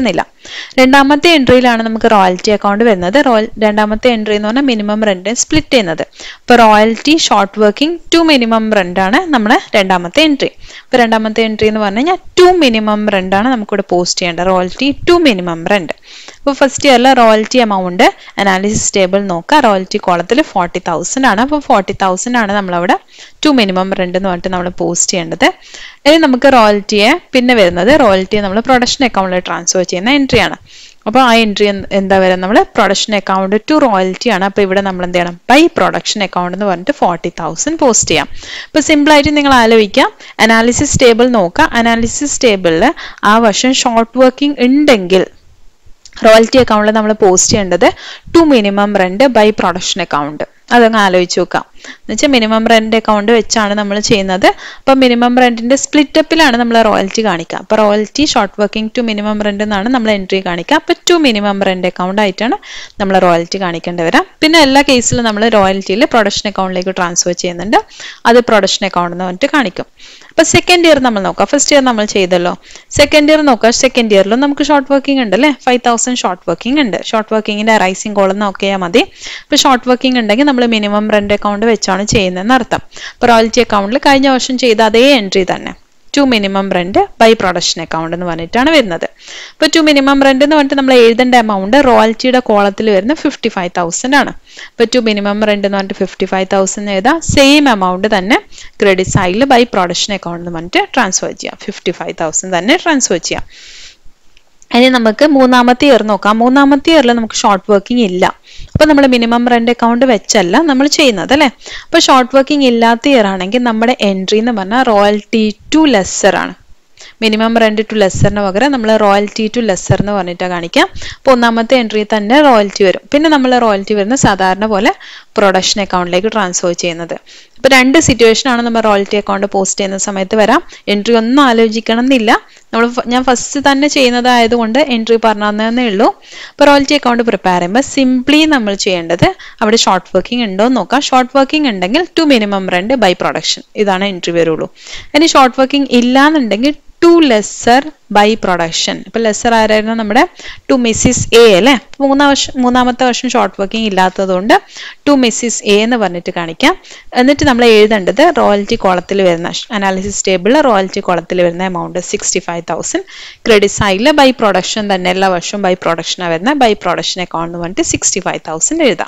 രണ്ടാമത്തെ എൻട്രിയിലാണ് നമുക്ക് റോയൽറ്റി അക്കൗണ്ട് വരുന്നത് റോയൽ രണ്ടാമത്തെ എൻട്രി എന്ന് പറഞ്ഞാൽ മിനിമം റെന്റ് സ്പ്ലിറ്റ് ചെയ്യുന്നത് ഇപ്പോൾ royalty short working to minimum rent ആണ് നമ്മുടെ രണ്ടാമത്തെ എൻട്രി ഇപ്പോൾ രണ്ടാമത്തെ എൻട്രി എന്ന് പറഞ്ഞു കഴിഞ്ഞാൽ ടു മിനിമം റെന്റ് ആണ് നമുക്കിവിടെ പോസ്റ്റ് ചെയ്യേണ്ടത് റോയൽറ്റി ടു മിനിമം റെന്റ് അപ്പോൾ ഫസ്റ്റ് ഇയറിൽ റോയൽറ്റി എമൗണ്ട് അനാലിസിസ് ടേബിൾ നോക്കുക റോയൽറ്റി കോളത്തിൽ ഫോർട്ടി തൗസൻഡ് ആണ് അപ്പോൾ ഫോർട്ടി തൗസൻഡ് ആണ് നമ്മളവിടെ ടു മിനിമം റെന്റ് എന്ന് പറഞ്ഞിട്ട് നമ്മൾ പോസ്റ്റ് ചെയ്യേണ്ടത് ഇനി നമുക്ക് റോയൽറ്റിയെ പിന്നെ വരുന്നത് റോയൽറ്റിയെ നമ്മൾ പ്രൊഡക്ഷൻ അക്കൗണ്ടിൽ ട്രാൻസ്ഫർ ചെയ്യുന്ന എൻട്രി ആണ് അപ്പോൾ ആ എൻട്രി എന്താ വരുക നമ്മൾ പ്രൊഡക്ഷൻ അക്കൗണ്ട് ടു റോയൽറ്റി ആണ് അപ്പോൾ ഇവിടെ നമ്മൾ എന്ത് ചെയ്യണം ബൈ പ്രൊഡക്ഷൻ അക്കൗണ്ട് എന്ന് പറഞ്ഞിട്ട് ഫോർട്ടി തൗസൻഡ് പോസ്റ്റ് ചെയ്യാം അപ്പോൾ സിമ്പിളായിട്ട് നിങ്ങൾ ആലോചിക്കാം അനാലിസിസ് ടേബിൾ നോക്കുക അനാലിസിസ് ടേബിളിൽ ആ വർഷം ഷോർട്ട് വർക്കിംഗ് ഉണ്ടെങ്കിൽ റോയൽറ്റി അക്കൗണ്ടിൽ നമ്മൾ പോസ്റ്റ് ചെയ്യേണ്ടത് to minimum rent by production account അതങ്ങ് ആലോചിച്ച് നോക്കാം എന്നുവെച്ചാൽ മിനിമം റെന്റ് അക്കൗണ്ട് വെച്ചാണ് നമ്മൾ ചെയ്യുന്നത് അപ്പോൾ മിനിമം റെന്റിന്റെ സ്പ്ലിറ്റപ്പിലാണ് നമ്മൾ റോയൽറ്റി കാണിക്കുക അപ്പോൾ royalty short working to minimum rent എന്നാണ് നമ്മൾ എൻട്രി കാണിക്കുക അപ്പോൾ ടു മിനിമം റെന്റ് അക്കൗണ്ട് ആയിട്ടാണ് നമ്മൾ റോയൽറ്റി കാണിക്കേണ്ടി വരാം പിന്നെ എല്ലാ കേസിലും നമ്മൾ റോയൽറ്റിയിൽ പ്രൊഡക്ഷൻ അക്കൗണ്ടിലേക്ക് ട്രാൻസ്ഫർ ചെയ്യുന്നുണ്ട് അത് പ്രൊഡക്ഷൻ അക്കൗണ്ട് എന്ന് പറഞ്ഞിട്ട് കാണിക്കും അപ്പോൾ സെക്കൻഡ് ഇയർ നമ്മൾ നോക്കാം ഫസ്റ്റ് ഇയർ നമ്മൾ ചെയ്തല്ലോ സെക്കൻഡ് ഇയർ നോക്കാം സെക്കൻഡ് ഇയറിലും നമുക്ക് ഷോർട്ട് വർക്കിംഗ് ഉണ്ട് അല്ലേ ഫൈവ് തൗസൻഡ് ഷോർട്ട് വർക്കിംഗ് ഉണ്ട് ഷോർട്ട് വർക്കിങ്ങിന്റെ റൈസിംഗ് കോളം നോക്കിയാൽ മതി ഇപ്പോൾ ഷോർട്ട് വർക്കിംഗ് ഉണ്ടെങ്കിൽ നമ്മൾ മിനിമം റെന്റ് അക്കൗണ്ട് വെച്ചാണ് ചെയ്യുന്നതെന്ന് അർത്ഥം ഇപ്പോൾ റോയൽറ്റി അക്കൗണ്ടിൽ കഴിഞ്ഞ വർഷം ചെയ്ത അതേ എൻട്രി തന്നെ to minimum rent by production account എന്ന് പറഞ്ഞിട്ടാണ് വരുന്നത് ഇപ്പോൾ ടു മിനിമം റെന്റ് എന്ന് പറഞ്ഞിട്ട് നമ്മൾ എഴുതേണ്ട എമൗണ്ട് റോയൽറ്റിയുടെ കോളത്തിൽ വരുന്ന ഫിഫ്റ്റി ഫൈവ് തൗസൻഡ് ആണ് ഇപ്പോൾ ടു മിനിമം റെന്റ് എന്ന് പറഞ്ഞിട്ട് ഫിഫ്റ്റി ഫൈവ് തൗസൻഡ് എഴുതാം സെയിം എമൗണ്ട് തന്നെ ക്രെഡിറ്റ് സൈഡിൽ ബൈ പ്രൊഡക്ഷൻ അക്കൗണ്ട് എന്ന് പറഞ്ഞിട്ട് ട്രാൻസ്ഫർ ചെയ്യാം ഫിഫ്റ്റി ഫൈവ് തൗസൻഡ് തന്നെ ട്രാൻസ്ഫർ ചെയ്യാം ഇനി നമുക്ക് മൂന്നാമത്തെ ഇയർ നോക്കാം മൂന്നാമത്തെ ഇയറിൽ നമുക്ക് ഷോർട്ട് വർക്കിംഗ് ഇല്ല അപ്പോൾ നമ്മൾ മിനിമം റെന്റ് അക്കൗണ്ട് വെച്ചല്ല നമ്മൾ ചെയ്യുന്നത് അല്ലേ അപ്പോൾ ഷോർട്ട് വർക്കിംഗ് ഇല്ലാത്ത ഇയർ ആണെങ്കിൽ നമ്മുടെ എൻട്രി എന്ന് പറഞ്ഞാൽ റോയൽറ്റി ടു ലെസ്സർ ആണ് മിനിമം റെന്റ് ടു ലെസ്സറിന് പകരം നമ്മൾ റോയൽറ്റി ടു ലെസ്സർ എന്ന് പറഞ്ഞിട്ട് കാണിക്കാം അപ്പോൾ ഒന്നാമത്തെ എൻട്രി തന്നെ റോയൽറ്റി വരും പിന്നെ നമ്മൾ റോയൽറ്റി വരുന്ന സാധാരണ പോലെ പ്രൊഡക്ഷൻ അക്കൗണ്ടിലേക്ക് ട്രാൻസ്ഫർ ചെയ്യുന്നത് ഇപ്പോൾ രണ്ട് സിറ്റുവേഷൻ ആണ് നമ്മൾ റോയൽറ്റി അക്കൗണ്ട് പോസ്റ്റ് ചെയ്യുന്ന സമയത്ത് വരാം എൻട്രി ഒന്നും ആലോചിക്കണം എന്നില്ല നമ്മൾ ഞാൻ ഫസ്റ്റ് തന്നെ ചെയ്യുന്നതായതുകൊണ്ട് എൻട്രി പറഞ്ഞതന്നേ ഉള്ളൂ അപ്പോൾ റോയൽറ്റി അക്കൗണ്ട് പ്രിപ്പയർ ചെയ്യുമ്പോൾ സിംപ്ലി നമ്മൾ ചെയ്യേണ്ടത് അവിടെ ഷോർട്ട് വർക്കിംഗ് ഉണ്ടോ എന്ന് നോക്കാം ഷോർട്ട് വർക്കിംഗ് ഉണ്ടെങ്കിൽ to minimum rent by production ഇതാണ് എൻട്രി വരുള്ളൂ ഇനി ഷോർട്ട് വർക്കിംഗ് ഇല്ലാന്നുണ്ടെങ്കിൽ ടു ലെസ്സർ ബൈ പ്രൊഡക്ഷൻ ഇപ്പൊ ലെസ്സർ ആരായിരുന്നു നമ്മുടെ ടു മിസ്സിസ് എ അല്ലെ മൂന്നാം വർഷം മൂന്നാമത്തെ വർഷം ഷോർട്ട് വർക്കിംഗ് ഇല്ലാത്തതുകൊണ്ട് ടു മിസ്സിസ് എ എന്ന് പറഞ്ഞിട്ട് കാണിക്കാം എന്നിട്ട് നമ്മൾ എഴുതേണ്ടത് റോയൽറ്റി കോളത്തിൽ വരുന്ന അനാലിസിസ് ടേബിളിൽ റോയൽറ്റി കോളത്തിൽ വരുന്ന amount sixty five thousand credit സൈഡിൽ ബൈ പ്രൊഡക്ഷൻ തന്നെ എല്ലാ വർഷവും ബൈ പ്രൊഡക്ഷനാണ് വരുന്നത് ബൈ പ്രൊഡക്ഷൻ അക്കൗണ്ട് എന്ന് പറഞ്ഞിട്ട് സിക്സ്റ്റി ഫൈവ് തൗസൻഡ് എഴുതാം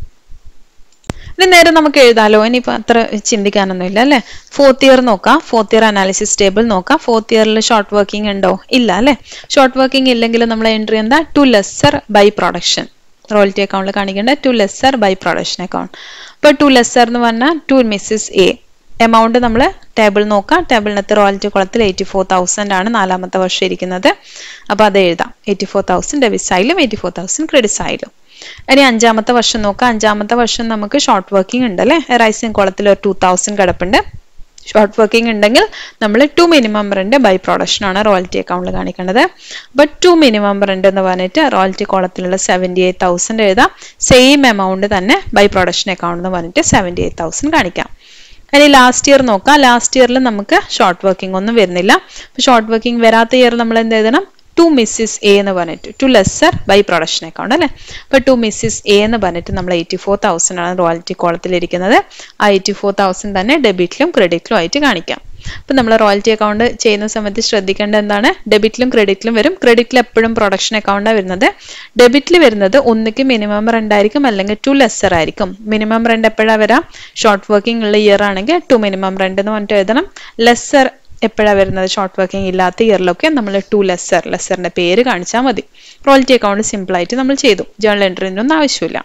ഇനി നേരെ നമുക്ക് എഴുതാലോ ഇനിയിപ്പോൾ അത്ര ചിന്തിക്കാനൊന്നുമില്ല അല്ലേ ഫോർത്ത് ഇയർ നോക്കാം ഫോർത്ത് ഇയർ അനാലിസിസ് ടേബിൾ നോക്കാം ഫോർത്ത് ഇയറിൽ ഷോർട്ട് വർക്കിംഗ് ഉണ്ടോ ഇല്ല അല്ലേ ഷോർട്ട് വർക്കിംഗ് ഇല്ലെങ്കിൽ നമ്മൾ എൻട്രി എന്താ to lessor by production royalty അക്കൗണ്ടിൽ കാണിക്കേണ്ട to lessor by production account ഇപ്പോൾ ടു ലെസ്സർ എന്ന് പറഞ്ഞാൽ ടു മിസ്സിസ് എ എമൗണ്ട് നമ്മൾ ടേബിൾ നോക്കാം ടേബിളിനകത്ത് റോയൽറ്റി കുളത്തിൽ എയ്റ്റി ഫോർ തൗസൻഡ് ആണ് നാലാമത്തെ വർഷം ഇരിക്കുന്നത് അപ്പോൾ അത് എഴുതാം എയ്റ്റി ഫോർ തൗസൻഡ് ഡെബിറ്റ് സൈഡിലും എയ്റ്റി ഫോർ തൗസൻഡ് ക്രെഡിറ്റ് സൈഡിലും ഇനി അഞ്ചാമത്തെ വർഷം നോക്കാം അഞ്ചാമത്തെ വർഷം നമുക്ക് ഷോർട്ട് വർക്കിംഗ് ഉണ്ട് അല്ലേ റൈസിംഗ് കുളത്തിൽ ഒരു ടൂ തൗസൻഡ് കിടപ്പുണ്ട് ഷോർട്ട് വർക്കിംഗ് ഉണ്ടെങ്കിൽ നമ്മൾ to minimum rent by production ആണ് റോയൽറ്റി അക്കൗണ്ടിൽ കാണിക്കേണ്ടത് ബട്ട് ടു മിനിമം റെന്റ് എന്ന് പറഞ്ഞിട്ട് റോയൽറ്റി കോളത്തിലുള്ള സെവൻറ്റി എയ്റ്റ് തൗസൻഡ് എഴുതാം സെയിം എമൗണ്ട് തന്നെ ബൈ പ്രൊഡക്ഷൻ അക്കൗണ്ട് എന്ന് പറഞ്ഞിട്ട് സെവൻറ്റി എയ്റ്റ് തൗസൻഡ് കാണിക്കാം ഇനി ലാസ്റ്റ് ഇയർ നോക്കാം ലാസ്റ്റ് ഇയറിൽ നമുക്ക് ഷോർട്ട് വർക്കിംഗ് ഒന്നും വരുന്നില്ല ഷോർട്ട് വർക്കിംഗ് വരാത്ത ഇയർ നമ്മൾ എന്ത് എഴുതണം ടു മിസ്സിസ് എ എന്ന് പറഞ്ഞിട്ട് to lessor by production account അല്ലേ അപ്പോൾ ടു മിസ്സിസ് എ എന്ന് പറഞ്ഞിട്ട് നമ്മൾ എയ്റ്റി ഫോർ തൗസൻഡ് ആണ് റോയൽറ്റി കോളത്തിലിരിക്കുന്നത് ആ എയ്റ്റി ഫോർ തൗസൻഡ് തന്നെ ഡെബിറ്റിലും ക്രെഡിറ്റിലും ആയിട്ട് കാണിക്കാം അപ്പം നമ്മൾ റോയൽറ്റി അക്കൗണ്ട് ചെയ്യുന്ന സമയത്ത് ശ്രദ്ധിക്കേണ്ട എന്താണ് ഡെബിറ്റിലും ക്രെഡിറ്റിലും വരും ക്രെഡിറ്റിൽ എപ്പോഴും പ്രൊഡക്ഷൻ അക്കൗണ്ടാണ് വരുന്നത് ഡെബിറ്റിൽ വരുന്നത് ഒന്നിക്ക് മിനിമം റെന്റ് ആയിരിക്കും അല്ലെങ്കിൽ ടു ലെസ്സർ ആയിരിക്കും മിനിമം റെന്റ് എപ്പോഴാണ് വരാം ഷോർട്ട് വർക്കിംഗ് ഉള്ള ഇയർ ആണെങ്കിൽ ടു മിനിമം റെന്റ് എന്ന് പറഞ്ഞിട്ട് എഴുതണം ലെസ്സർ എപ്പോഴാണ് വരുന്നത് ഷോർട്ട് വർക്കിംഗ് ഇല്ലാത്ത ഇയറിലൊക്കെ നമ്മൾ ടു ലെസ്സർ ലെസ്സറിന്റെ പേര് കാണിച്ചാൽ മതി റോയൽറ്റി അക്കൗണ്ട് സിമ്പിളായിട്ട് നമ്മൾ ചെയ്തു ജേണൽ എൻട്രീൻ്റെ ഒന്നും ആവശ്യമില്ല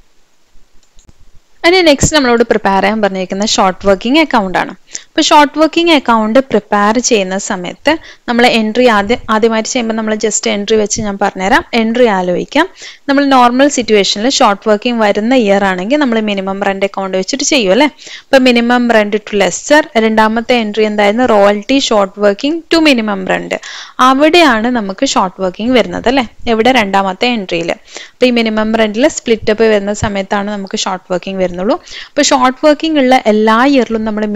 അതിന് നെക്സ്റ്റ് നമ്മളോട് പ്രിപ്പയർ ചെയ്യാൻ പറഞ്ഞിരിക്കുന്ന ഷോർട്ട് വർക്കിംഗ് അക്കൗണ്ട് ആണ് അപ്പോൾ ഷോർട്ട് വർക്കിംഗ് അക്കൗണ്ട് പ്രിപ്പയർ ചെയ്യുന്ന സമയത്ത് നമ്മൾ എൻട്രി ആദ്യം ആദ്യമായിട്ട് ചെയ്യുമ്പോൾ നമ്മൾ ജസ്റ്റ് എൻട്രി വെച്ച് ഞാൻ പറഞ്ഞുതരാം എൻട്രി ആലോചിക്കാം നമ്മൾ നോർമൽ സിറ്റുവേഷനിൽ ഷോർട്ട് വർക്കിംഗ് വരുന്ന ഇയർ ആണെങ്കിൽ നമ്മൾ മിനിമം റെന്റ് അക്കൗണ്ട് വെച്ചിട്ട് ചെയ്യും അല്ലേ അപ്പോൾ മിനിമം റെന്റ് ടു ലെസ്സർ രണ്ടാമത്തെ എൻട്രി എന്തായിരുന്നു royalty short working to minimum rent അവിടെയാണ് നമുക്ക് ഷോർട്ട് വർക്കിംഗ് വരുന്നത് അല്ലേ എവിടെ രണ്ടാമത്തെ എൻട്രിയിൽ അപ്പോൾ ഈ മിനിമം റെന്റിൽ സ്പ്ലിറ്റ് അപ്പ് വരുന്ന സമയത്താണ് നമുക്ക് ഷോർട്ട് വർക്കിംഗ് വരുന്നുള്ളൂ അപ്പോൾ ഷോർട്ട് വർക്കിംഗ് ഉള്ള എല്ലാ ഇയറിലും നമ്മൾ മിനിമം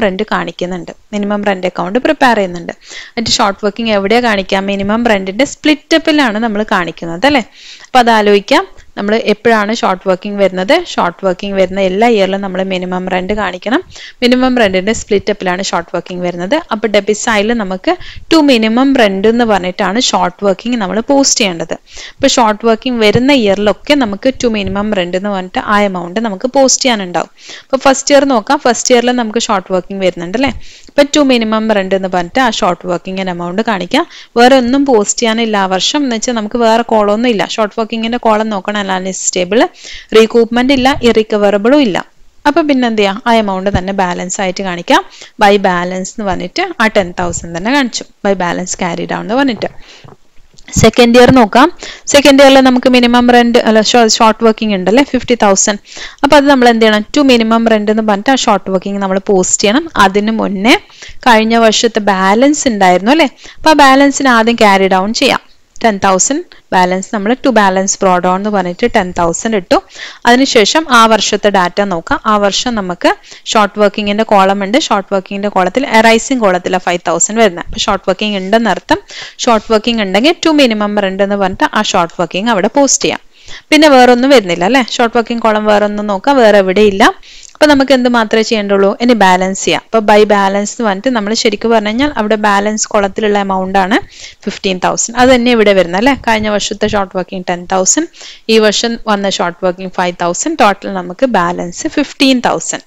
റെന്റ് കാണിക്കുന്നുണ്ട് മിനിമം റെന്റ് അക്കൗണ്ട് പ്രിപ്പയർ ചെയ്യുന്നുണ്ട് എന്നിട്ട് ഷോർട്ട് വർക്കിംഗ് എവിടെയാണ് കാണിക്കുക മിനിമം റെന്റിന്റെ സ്പ്ലിറ്റപ്പിലാണ് നമ്മൾ കാണിക്കുന്നത് അല്ലേ അപ്പൊ അത് ആലോചിക്കാം നമ്മൾ എപ്പോഴാണ് ഷോർട്ട് വർക്കിംഗ് വരുന്നത് ഷോർട്ട് വർക്കിംഗ് വരുന്ന എല്ലാ ഇയറിലും നമ്മൾ മിനിമം റെന്റ് കാണിക്കണം മിനിമം റെന്റിന്റെ സ്പ്ലിറ്റപ്പിലാണ് ഷോർട്ട് വർക്കിംഗ് വരുന്നത് അപ്പോൾ ഡെബിറ്റ് സൈഡിൽ നമുക്ക് ടു മിനിമം റെന്റ് എന്ന് പറഞ്ഞിട്ടാണ് ഷോർട്ട് വർക്കിംഗ് നമ്മൾ പോസ്റ്റ് ചെയ്യേണ്ടത് ഇപ്പോൾ ഷോർട്ട് വർക്കിംഗ് വരുന്ന ഇയറിലൊക്കെ നമുക്ക് ടു മിനിമം റെന്റ് എന്ന് പറഞ്ഞിട്ട് ആ എമൗണ്ട് നമുക്ക് പോസ്റ്റ് ചെയ്യാനുണ്ടാവും അപ്പോൾ ഫസ്റ്റ് ഇയർ നോക്കാം ഫസ്റ്റ് ഇയറിൽ നമുക്ക് ഷോർട്ട് വർക്കിംഗ് വരുന്നുണ്ട് അല്ലേ ഇപ്പം ടു മിനിമം റെന്റ് എന്ന് പറഞ്ഞിട്ട് ആ ഷോർട്ട് വർക്കിങ്ങിന്റെ എമൗണ്ട് കാണിക്കാം വേറെ ഒന്നും പോസ്റ്റ് ചെയ്യാനില്ല ആ വർഷം എന്ന് വെച്ചാൽ നമുക്ക് വേറെ കോളൊന്നും ഇല്ല ഷോർട്ട് വർക്കിങ്ങിന്റെ കോളം നോക്കണം അനാലിസിസ് ടേബിൾ റീകൂപ്മെന്റ് ഇല്ല ഇറിക്കവറബിളും ഇല്ല അപ്പൊ പിന്നെ എന്ത് ചെയ്യാം ആ എമൗണ്ട് തന്നെ ബാലൻസ് ആയിട്ട് കാണിക്കാം ബൈ ബാലൻസ് എന്ന് പറഞ്ഞിട്ട് ആ ടെൻ തൗസൻഡ് തന്നെ കാണിച്ചു ബൈ ബാലൻസ് ക്യാരി ഡൗൺ എന്ന് പറഞ്ഞിട്ട് സെക്കൻഡ് ഇയർ നോക്കാം സെക്കൻഡ് ഇയറിൽ നമുക്ക് മിനിമം റെന്റ് അല്ല ഷോർട്ട് വർക്കിംഗ് ഉണ്ട് അല്ലേ ഫിഫ്റ്റി തൗസൻഡ് അപ്പൊ അത് നമ്മൾ എന്ത് ചെയ്യണം ടു മിനിമം റെന്റ് എന്ന് പറഞ്ഞിട്ട് ആ ഷോർട്ട് വർക്കിംഗ് നമ്മൾ പോസ്റ്റ് ചെയ്യണം അതിന് മുന്നേ കഴിഞ്ഞ വർഷത്തെ ബാലൻസ് ഉണ്ടായിരുന്നു അല്ലേ അപ്പൊ ആ ബാലൻസിന് ആദ്യം ക്യാരി ഡൗൺ ചെയ്യാം ടെൻ തൗസൻഡ് ബാലൻസ് നമ്മൾ ടു ബാലൻസ് ബ്രോഡ് ഓൺ എന്ന് പറഞ്ഞിട്ട് ടെൻ തൗസൻഡ് ഇട്ടു അതിനുശേഷം ആ വർഷത്തെ ഡാറ്റ നോക്കാം ആ വർഷം നമുക്ക് ഷോർട്ട് വർക്കിങ്ങിന്റെ കോളം ഉണ്ട് ഷോർട്ട് വർക്കിങ്ങിന്റെ കോളത്തിൽ എറൈസിംഗ് കോളത്തിലാണ് ഫൈവ് തൗസൻഡ് വരുന്നത് അപ്പൊ ഷോർട്ട് വർക്കിംഗ് ഉണ്ടെന്നർത്ഥം ഷോർട്ട് വർക്കിംഗ് ഉണ്ടെങ്കിൽ ടു മിനിമം റെന്റ് എന്ന് പറഞ്ഞിട്ട് ആ ഷോർട്ട് വർക്കിംഗ് അവിടെ പോസ്റ്റ് ചെയ്യാം പിന്നെ വേറൊന്നും വരുന്നില്ല അല്ലെ ഷോർട്ട് വർക്കിംഗ് കോളം വേറെ ഒന്നും നോക്കാം വേറെ എവിടെ ഇല്ല അപ്പൊ നമുക്ക് എന്ത് മാത്രമേ ചെയ്യേണ്ടുള്ളൂ ഇനി ബാലൻസ് ചെയ്യാം അപ്പൊ ബൈ ബാലൻസ് എന്ന് പറഞ്ഞിട്ട് നമ്മൾ ശരിക്കും പറഞ്ഞു കഴിഞ്ഞാൽ അവിടെ ബാലൻസ് കോളത്തിലുള്ള എമൗണ്ട് ആണ് ഫിഫ്റ്റീൻ തൗസൻഡ് അത് തന്നെ ഇവിടെ വരുന്നത് അല്ലെ കഴിഞ്ഞ വർഷത്തെ ഷോർട്ട് വർക്കിംഗ് ടെൻ തൗസൻഡ് ഈ വർഷം വന്ന short working five thousand total നമുക്ക് ബാലൻസ് ഫിഫ്റ്റീൻ തൗസൻഡ്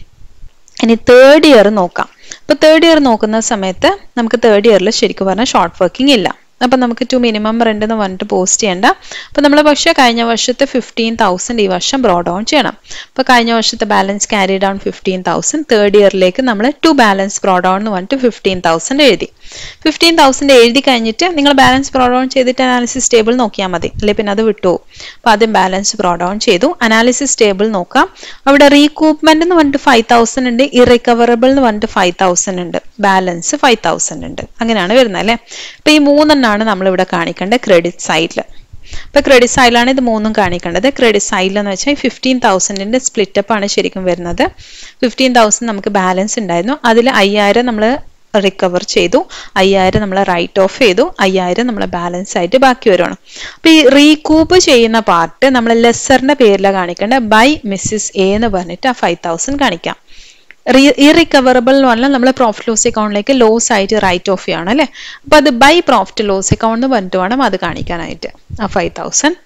ഇനി തേർഡ് ഇയർ നോക്കാം അപ്പൊ തേർഡ് ഇയർ നോക്കുന്ന സമയത്ത് നമുക്ക് തേർഡ് ഇയറിൽ ശരിക്കും പറഞ്ഞാൽ ഷോർട്ട് വർക്കിംഗ് ഇല്ല അപ്പൊ നമുക്ക് ടു മിനിമം റെന്റ് എന്ന് പറഞ്ഞിട്ട് പോസ്റ്റ് ചെയ്യണ്ട അപ്പൊ നമ്മൾ പക്ഷേ കഴിഞ്ഞ വർഷത്തെ ഫിഫ്റ്റീൻ തൗസൻഡ് ഈ വർഷം ബ്രോ ഡൗൺ ചെയ്യണം അപ്പൊ കഴിഞ്ഞ വർഷത്തെ balance carry down fifteen thousand third ഇയറിലേക്ക് നമ്മൾ ടു ബാലൻസ് ബ്രോ ഡൗൺ എന്ന് പറഞ്ഞിട്ട് ഫിഫ്റ്റീൻ തൗസൻഡ് എഴുതി ഫിഫ്റ്റീൻ തൗസൻഡ് എഴുതി കഴിഞ്ഞിട്ട് നിങ്ങൾ ബാലൻസ് ബ്രോ ഡൗൺ ചെയ്തിട്ട് അനാലിസിസ് ടേബിൾ നോക്കിയാൽ മതി അല്ലെ പിന്നെ അത് വിട്ടു അപ്പൊ ആദ്യം ബാലൻസ് ബ്രോ ഡൗൺ ചെയ്തു അനാലിസിസ് ടേബിൾ നോക്കാം അവിടെ റീകൂപ്മെന്റ് എന്ന് പറഞ്ഞിട്ട് ഫൈവ് തൗസൻഡ് ഉണ്ട് ഇറിക്കവറബിൾ എന്ന് പറഞ്ഞിട്ട് ഫൈവ് തൗസൻഡ് ഉണ്ട് ബാലൻസ് ഫൈവ് തൗസൻഡ് ഉണ്ട് അങ്ങനെയാണ് വരുന്നത് അല്ലെ അപ്പൊ ഈ മൂന്നെണ്ണാണ് നമ്മൾ ഇവിടെ കാണിക്കേണ്ടത് ക്രെഡിറ്റ് സൈഡിൽ ഇപ്പൊ ക്രെഡിറ്റ് സൈഡിലാണ് ഇത് മൂന്നും കാണിക്കേണ്ടത് ക്രെഡിറ്റ് സൈഡിൽ എന്ന് വെച്ചാൽ ഫിഫ്റ്റീൻ തൗസൻഡിന്റെ സ്പ്ലിറ്റപ്പ് ആണ് ശരിക്കും വരുന്നത് ഫിഫ്റ്റീൻ തൗസൻഡ് നമുക്ക് ബാലൻസ് ഉണ്ടായിരുന്നു അതിൽ അയ്യായിരം നമ്മൾ റിക്കവർ ചെയ്തു അയ്യായിരം നമ്മൾ റൈറ്റ് ഓഫ് ചെയ്തു അയ്യായിരം നമ്മൾ ബാലൻസ് ആയിട്ട് ബാക്കി വരുവാണ് അപ്പൊ ഈ റീകൂപ്പ് ചെയ്യുന്ന പാർട്ട് നമ്മൾ ലെസറിന്റെ പേരിലാണ് കാണിക്കേണ്ടത് ബൈ മിസ്സിസ് എ എന്ന് പറഞ്ഞിട്ട് ആ ഫൈവ് തൗസൻഡ് കാണിക്കാം ഇറിക്കവറബിൾ എന്ന് പറഞ്ഞാൽ നമ്മൾ പ്രോഫിറ്റ് ലോസ് അക്കൗണ്ടിലേക്ക് ലോസ് ആയിട്ട് റൈറ്റ് ഓഫ് ചെയ്യണം അല്ലേ അപ്പൊ അത് ബൈ പ്രോഫിറ്റ് ലോസ് അക്കൗണ്ട് എന്ന് പറഞ്ഞിട്ട് വേണം അത് കാണിക്കാനായിട്ട് ആ ഫൈവ് തൗസൻഡ്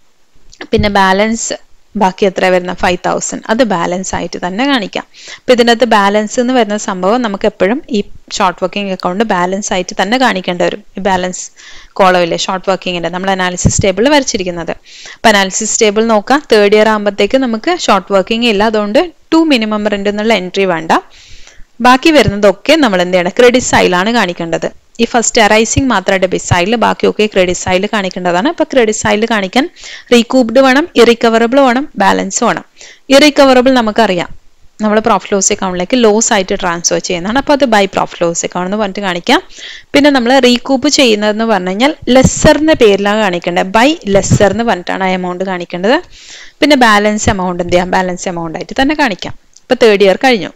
പിന്നെ ബാലൻസ് ബാക്കി എത്ര വരുന്ന ഫൈവ് തൗസൻഡ് അത് ബാലൻസ് ആയിട്ട് തന്നെ കാണിക്കാം അപ്പൊ ഇതിനകത്ത് ബാലൻസ് എന്ന് വരുന്ന സംഭവം നമുക്ക് എപ്പോഴും ഈ ഷോർട്ട് വർക്കിംഗ് അക്കൗണ്ട് ബാലൻസ് ആയിട്ട് തന്നെ കാണിക്കേണ്ടി വരും ഈ ബാലൻസ് കോളമില്ലേ ഷോർട്ട് വർക്കിങ്ങിന്റെ നമ്മൾ അനാലിസിസ് ടേബിൾ വരച്ചിരിക്കുന്നത് അപ്പൊ അനാലിസിസ് ടേബിൾ നോക്കാം തേർഡ് ഇയർ ആകുമ്പോഴത്തേക്ക് നമുക്ക് ഷോർട്ട് വർക്കിംഗ് ഇല്ല അതുകൊണ്ട് ടു മിനിമം റെന്റ് എന്നുള്ള എൻട്രി വേണ്ട ബാക്കി വരുന്നതൊക്കെ നമ്മൾ എന്ത് ചെയ്യണം ക്രെഡിറ്റ് സൈഡിലാണ് കാണിക്കേണ്ടത് ഈ ഫസ്റ്റ് അറൈസിങ് മാത്രം ഡെബിറ്റ് സൈഡിൽ ബാക്കിയൊക്കെ ക്രെഡിറ്റ് സൈഡിൽ കാണിക്കേണ്ടതാണ് അപ്പൊ ക്രെഡിറ്റ് സൈഡിൽ കാണിക്കാൻ റീകൂപ്ഡ് വേണം ഇറിക്കവറബിൾ വേണം ബാലൻസ് വേണം ഇറിക്കവറബിൾ നമുക്കറിയാം നമ്മൾ പ്രോഫിറ്റ് ലോസ് അക്കൗണ്ടിലേക്ക് ലോസ് ആയിട്ട് ട്രാൻസ്ഫർ ചെയ്യുന്നതാണ് അപ്പോൾ അത് ബൈ പ്രോഫിറ്റ് ലോസ് അക്കൗണ്ട് എന്ന് പറഞ്ഞിട്ട് കാണിക്കാം പിന്നെ നമ്മൾ റീകൂപ്പ് ചെയ്യുന്നതെന്ന് പറഞ്ഞു കഴിഞ്ഞാൽ ലെസ്സറിന്റെ പേരിലാണ് കാണിക്കേണ്ടത് ബൈ ലെസ്സർ എന്ന് പറഞ്ഞിട്ടാണ് ആ എമൗണ്ട് കാണിക്കേണ്ടത് പിന്നെ ബാലൻസ് എമൗണ്ട് എന്ത് ചെയ്യാം ബാലൻസ് എമൗണ്ട് ആയിട്ട് തന്നെ കാണിക്കാം ഇപ്പൊ തേർഡ് ഇയർ കഴിഞ്ഞു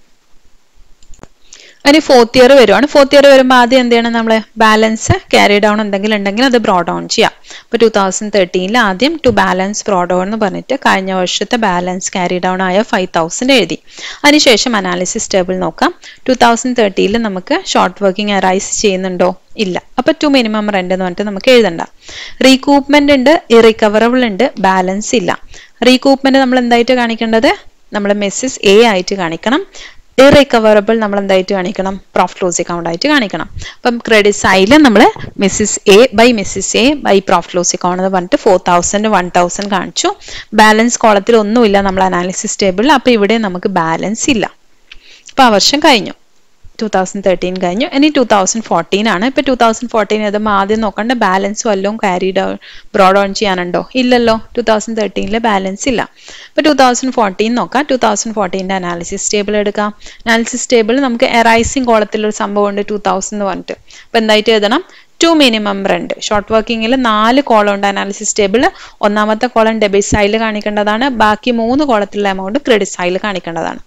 അതിന് ഫോർത്ത് ഇയർ വരുവാണ് ഫോർത്ത് ഇയർ വരുമ്പോൾ ആദ്യം എന്ത് ചെയ്യണം നമ്മൾ ബാലൻസ് ക്യാരി ഡൗൺ എന്തെങ്കിലും ഉണ്ടെങ്കിൽ അത് ബ്രോ ഡൗൺ ചെയ്യാം ഇപ്പോൾ ടൂ തൗസൻഡ് തേർട്ടീനിൽ ആദ്യം ടു ബാലൻസ് ബ്രോ ഡൗൺ എന്ന് പറഞ്ഞിട്ട് കഴിഞ്ഞ വർഷത്തെ ബാലൻസ് ക്യാരി ഡൗൺ ആയ ഫൈവ് തൗസൻഡ് എഴുതി അതിനുശേഷം അനാലിസിസ് ടേബിൾ നോക്കാം ടൂ തൗസൻഡ് തേർട്ടിയിൽ നമുക്ക് ഷോർട്ട് വർക്കിംഗ് അറൈസ് ചെയ്യുന്നുണ്ടോ ഇല്ല അപ്പൊ ടു മിനിമം റെന്റ് എന്ന് പറഞ്ഞിട്ട് നമുക്ക് എഴുതണ്ട റീകൂപ്മെന്റ് ഉണ്ട് ഇറിക്കവറബിൾ ഉണ്ട് ബാലൻസ് ഇല്ല റീകൂപ്മെന്റ് നമ്മൾ എന്തായിട്ട് കാണിക്കേണ്ടത് നമ്മൾ മെസ്സസ് എ ആയിട്ട് കാണിക്കണം ഇറിക്കവറബിൾ നമ്മൾ എന്തായിട്ട് കാണിക്കണം പ്രോഫിറ്റ് ലോസ് അക്കൗണ്ട് ആയിട്ട് കാണിക്കണം അപ്പം ക്രെഡിറ്റ് സൈഡിൽ നമ്മൾ Mrs A by Mrs A by profit loss account എന്ന് പറഞ്ഞിട്ട് ഫോർ തൗസൻഡ് വൺ തൗസൻഡ് കാണിച്ചു ബാലൻസ് കോളത്തിൽ ഒന്നുമില്ല നമ്മൾ അനാലിസിസ് ടേബിളിൽ അപ്പൊ ഇവിടെ നമുക്ക് ബാലൻസ് ഇല്ല അപ്പൊ ആ വർഷം കഴിഞ്ഞു ടൂ തൗസൻഡ് തേർട്ടീൻ കഴിഞ്ഞു ഇനി ടൂ തൗസൻഡ് ഫോർട്ടീൻ ആണ് ഇപ്പൊ ടൂ തൗസൻഡ് ഫോർട്ടീൻ എഴുതുമ്പോൾ ആദ്യം നോക്കേണ്ട ബാലൻസ് വല്ലതും ക്യാരി ഡൗൺ ബ്രോഡ് ഓൺ ചെയ്യാനുണ്ടോ ഇല്ലല്ലോ ടൂ തൗസൻഡ് തേർട്ടീനിൽ ബാലൻസ് ഇല്ല ഇപ്പൊ ടൂ തൗസൻഡ് ഫോർട്ടീൻ നോക്കാം ടൂ തൗസൻഡ് ഫോർട്ടീൻ്റെ അനാലിസിസ് ടേബിൾ എടുക്കാം അനാലിസിസ് ടേബിൾ നമുക്ക് എറൈസിങ് കോളത്തിലൊരു സംഭവം ഉണ്ട് ടൂ തൗസൻഡ് എന്ന് പറഞ്ഞിട്ട് അപ്പൊ എന്തായിട്ട് എഴുതണം ടു മിനിമം റെന്റ് ഷോർട്ട് വർക്കിങ്ങിൽ നാല് കോളം ഉണ്ട് അനാലിസിസ് ടേബിൾ ഒന്നാമത്തെ കോളം ഡെബിറ്റ് സൈഡിൽ കാണിക്കേണ്ടതാണ് ബാക്കി മൂന്ന് കോളത്തിലുള്ള എമൗണ്ട് ക്രെഡിറ്റ് സൈഡിൽ കാണിക്കേണ്ടതാണ്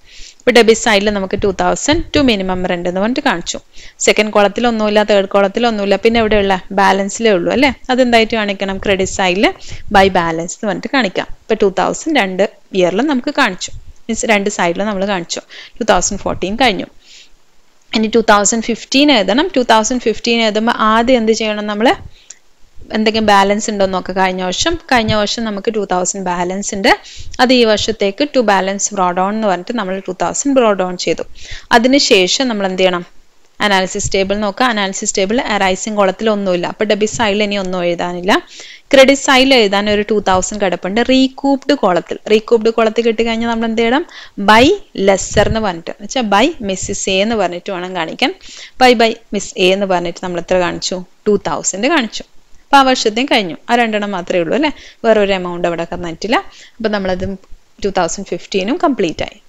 ഇപ്പോൾ ഡെബിറ്റ് സൈഡിൽ നമുക്ക് two thousand to minimum rent എന്ന് പറഞ്ഞിട്ട് കാണിച്ചു സെക്കൻഡ് കോളത്തിൽ ഒന്നുമില്ല തേർഡ് കോളത്തിൽ ഒന്നുമില്ല പിന്നെ എവിടെയുള്ള ബാലൻസിലേ ഉള്ളൂ അല്ലേ അതെന്തായിട്ട് കാണിക്കണം ക്രെഡിറ്റ് സൈഡിൽ ബൈ ബാലൻസ് എന്ന് പറഞ്ഞിട്ട് കാണിക്കാം ഇപ്പോൾ ടു തൗസൻഡ് രണ്ട് ഇയറിലും നമുക്ക് കാണിച്ചു മീൻസ് രണ്ട് സൈഡിലും നമ്മൾ കാണിച്ചു ടു തൗസൻഡ് ഫോർട്ടീൻ കഴിഞ്ഞു ഇനി ടു തൗസൻഡ് ഫിഫ്റ്റീൻ എഴുതണം ടു തൗസൻഡ് ഫിഫ്റ്റീൻ എഴുതുമ്പോൾ ആദ്യം എന്ത് ചെയ്യണം നമ്മൾ എന്തെങ്കിലും ബാലൻസ് ഉണ്ടോ നോക്കുക കഴിഞ്ഞ വർഷം കഴിഞ്ഞ വർഷം നമുക്ക് ടു തൗസൻഡ് ബാലൻസ് ഉണ്ട് അത് ഈ വർഷത്തേക്ക് ടു ബാലൻസ് ബ്രോഡ് ഓൺ എന്ന് പറഞ്ഞിട്ട് നമ്മൾ ടു തൗസൻഡ് ബ്രോഡ് ഓൺ ചെയ്തു അതിനുശേഷം നമ്മൾ എന്ത് ചെയ്യണം അനാലിസിസ് ടേബിൾ നോക്കുക അനാലിസിസ് ടേബിൾ റൈസിംഗ് കോളത്തിൽ ഒന്നുമില്ല അപ്പോൾ ഡെബിറ്റ് സൈഡിൽ ഇനി ഒന്നും എഴുതാനില്ല ക്രെഡിറ്റ് സൈഡിൽ എഴുതാൻ ഒരു ടു തൗസൻഡ് കിടപ്പുണ്ട് റീകൂപ്ഡ് കോളത്തിൽ റീകൂപ്ഡ് കോളത്തിൽ കിട്ടിക്കഴിഞ്ഞാൽ നമ്മൾ എന്ത് ചെയ്യണം ബൈ ലെസ്സർ എന്ന് പറഞ്ഞിട്ട് വെച്ചാൽ ബൈ മിസ്സിസ് എ എന്ന് പറഞ്ഞിട്ട് വേണം കാണിക്കാൻ ബൈ ബൈ മിസ് എ എന്ന് പറഞ്ഞിട്ട് നമ്മൾ എത്ര കാണിച്ചു ടു തൗസൻഡ് കാണിച്ചു അപ്പോൾ ആ വർഷത്തെയും കഴിഞ്ഞു ആ രണ്ടെണ്ണം മാത്രമേ ഉള്ളൂ അല്ലേ വേറെ ഒരു എമൗണ്ട് അവിടെ കറന്നിട്ടില്ല അപ്പോൾ നമ്മളത് ടു തൗസൻഡ് ഫിഫ്റ്റീനും കംപ്ലീറ്റ് ആയി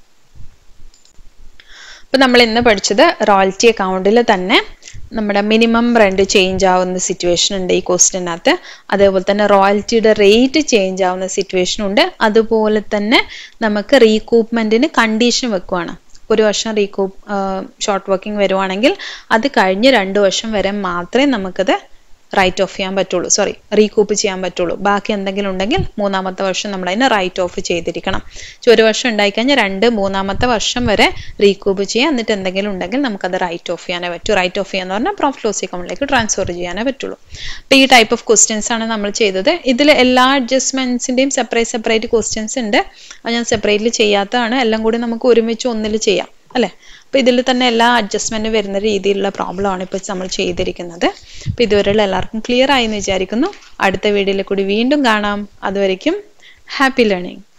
അപ്പോൾ നമ്മൾ ഇന്ന് പഠിച്ചത് റോയൽറ്റി അക്കൗണ്ടിൽ തന്നെ നമ്മുടെ മിനിമം റെന്റ് ചേഞ്ച് ആവുന്ന സിറ്റുവേഷൻ ഉണ്ട് ഈ ക്വസ്റ്റിനകത്ത് അതേപോലെ തന്നെ റോയൽറ്റിയുടെ റേറ്റ് ചേഞ്ച് ആവുന്ന സിറ്റുവേഷൻ ഉണ്ട് അതുപോലെ തന്നെ നമുക്ക് റീകൂപ്മെന്റിന് കണ്ടീഷൻ വെക്കുവാണ് ഒരു വർഷം റീകൂപ്പ് ഷോർട്ട് വർക്കിംഗ് വരുവാണെങ്കിൽ അത് കഴിഞ്ഞ് രണ്ട് വർഷം വരെ മാത്രമേ നമുക്കത് റൈറ്റ് ഓഫ് ചെയ്യാൻ പറ്റുള്ളൂ സോറി റീകൂപ്പ് ചെയ്യാൻ പറ്റുള്ളൂ ബാക്കി എന്തെങ്കിലും ഉണ്ടെങ്കിൽ മൂന്നാമത്തെ വർഷം നമ്മൾ അതിനെ റൈറ്റ് ഓഫ് ചെയ്തിരിക്കണം ഒരു വർഷം ഉണ്ടായിക്കഴിഞ്ഞാൽ രണ്ട് മൂന്നാമത്തെ വർഷം വരെ റീകൂപ്പ് ചെയ്യാം എന്നിട്ട് എന്തെങ്കിലും ഉണ്ടെങ്കിൽ നമുക്കത് റൈറ്റ് ഓഫ് ചെയ്യാനേ പറ്റൂ റൈറ്റ് ഓഫ് ചെയ്യാന്ന് പറഞ്ഞാൽ പ്രോഫിറ്റ് ലോസ് അക്കൗണ്ടിലേക്ക് ട്രാൻസ്ഫർ ചെയ്യാനേ പറ്റുള്ളൂ അപ്പോൾ ഈ ടൈപ്പ് ഓഫ് ക്വസ്റ്റ്യൻസ് ആണ് നമ്മൾ ചെയ്തത് ഇതിൽ എല്ലാ അഡ്ജസ്റ്റ്മെന്റ്സിന്റെയും സെപ്പറേറ്റ് സെപ്പറേറ്റ് ക്വസ്റ്റ്യൻസ് ഉണ്ട് അത് ഞാൻ സെപ്പറേറ്റ്ലി ചെയ്യാത്തതാണ് എല്ലാം കൂടി നമുക്ക് ഒരുമിച്ച് ഒന്നിൽ ചെയ്യാം അല്ലേ അപ്പോൾ ഇതിൽ തന്നെ എല്ലാ അഡ്ജസ്റ്റ്മെന്റ് വരുന്ന രീതിയിലുള്ള പ്രോബ്ലം ആണ് ഇപ്പോൾ നമ്മൾ ചെയ്തിരിക്കുന്നത് അപ്പോൾ ഇതുവരെയുള്ള എല്ലാവർക്കും ക്ലിയർ ആയി എന്ന് വിചാരിക്കുന്നു അടുത്ത വീഡിയോയിൽ കൂടി വീണ്ടും കാണാം അതുവരയ്ക്കും ഹാപ്പി ലേണിംഗ്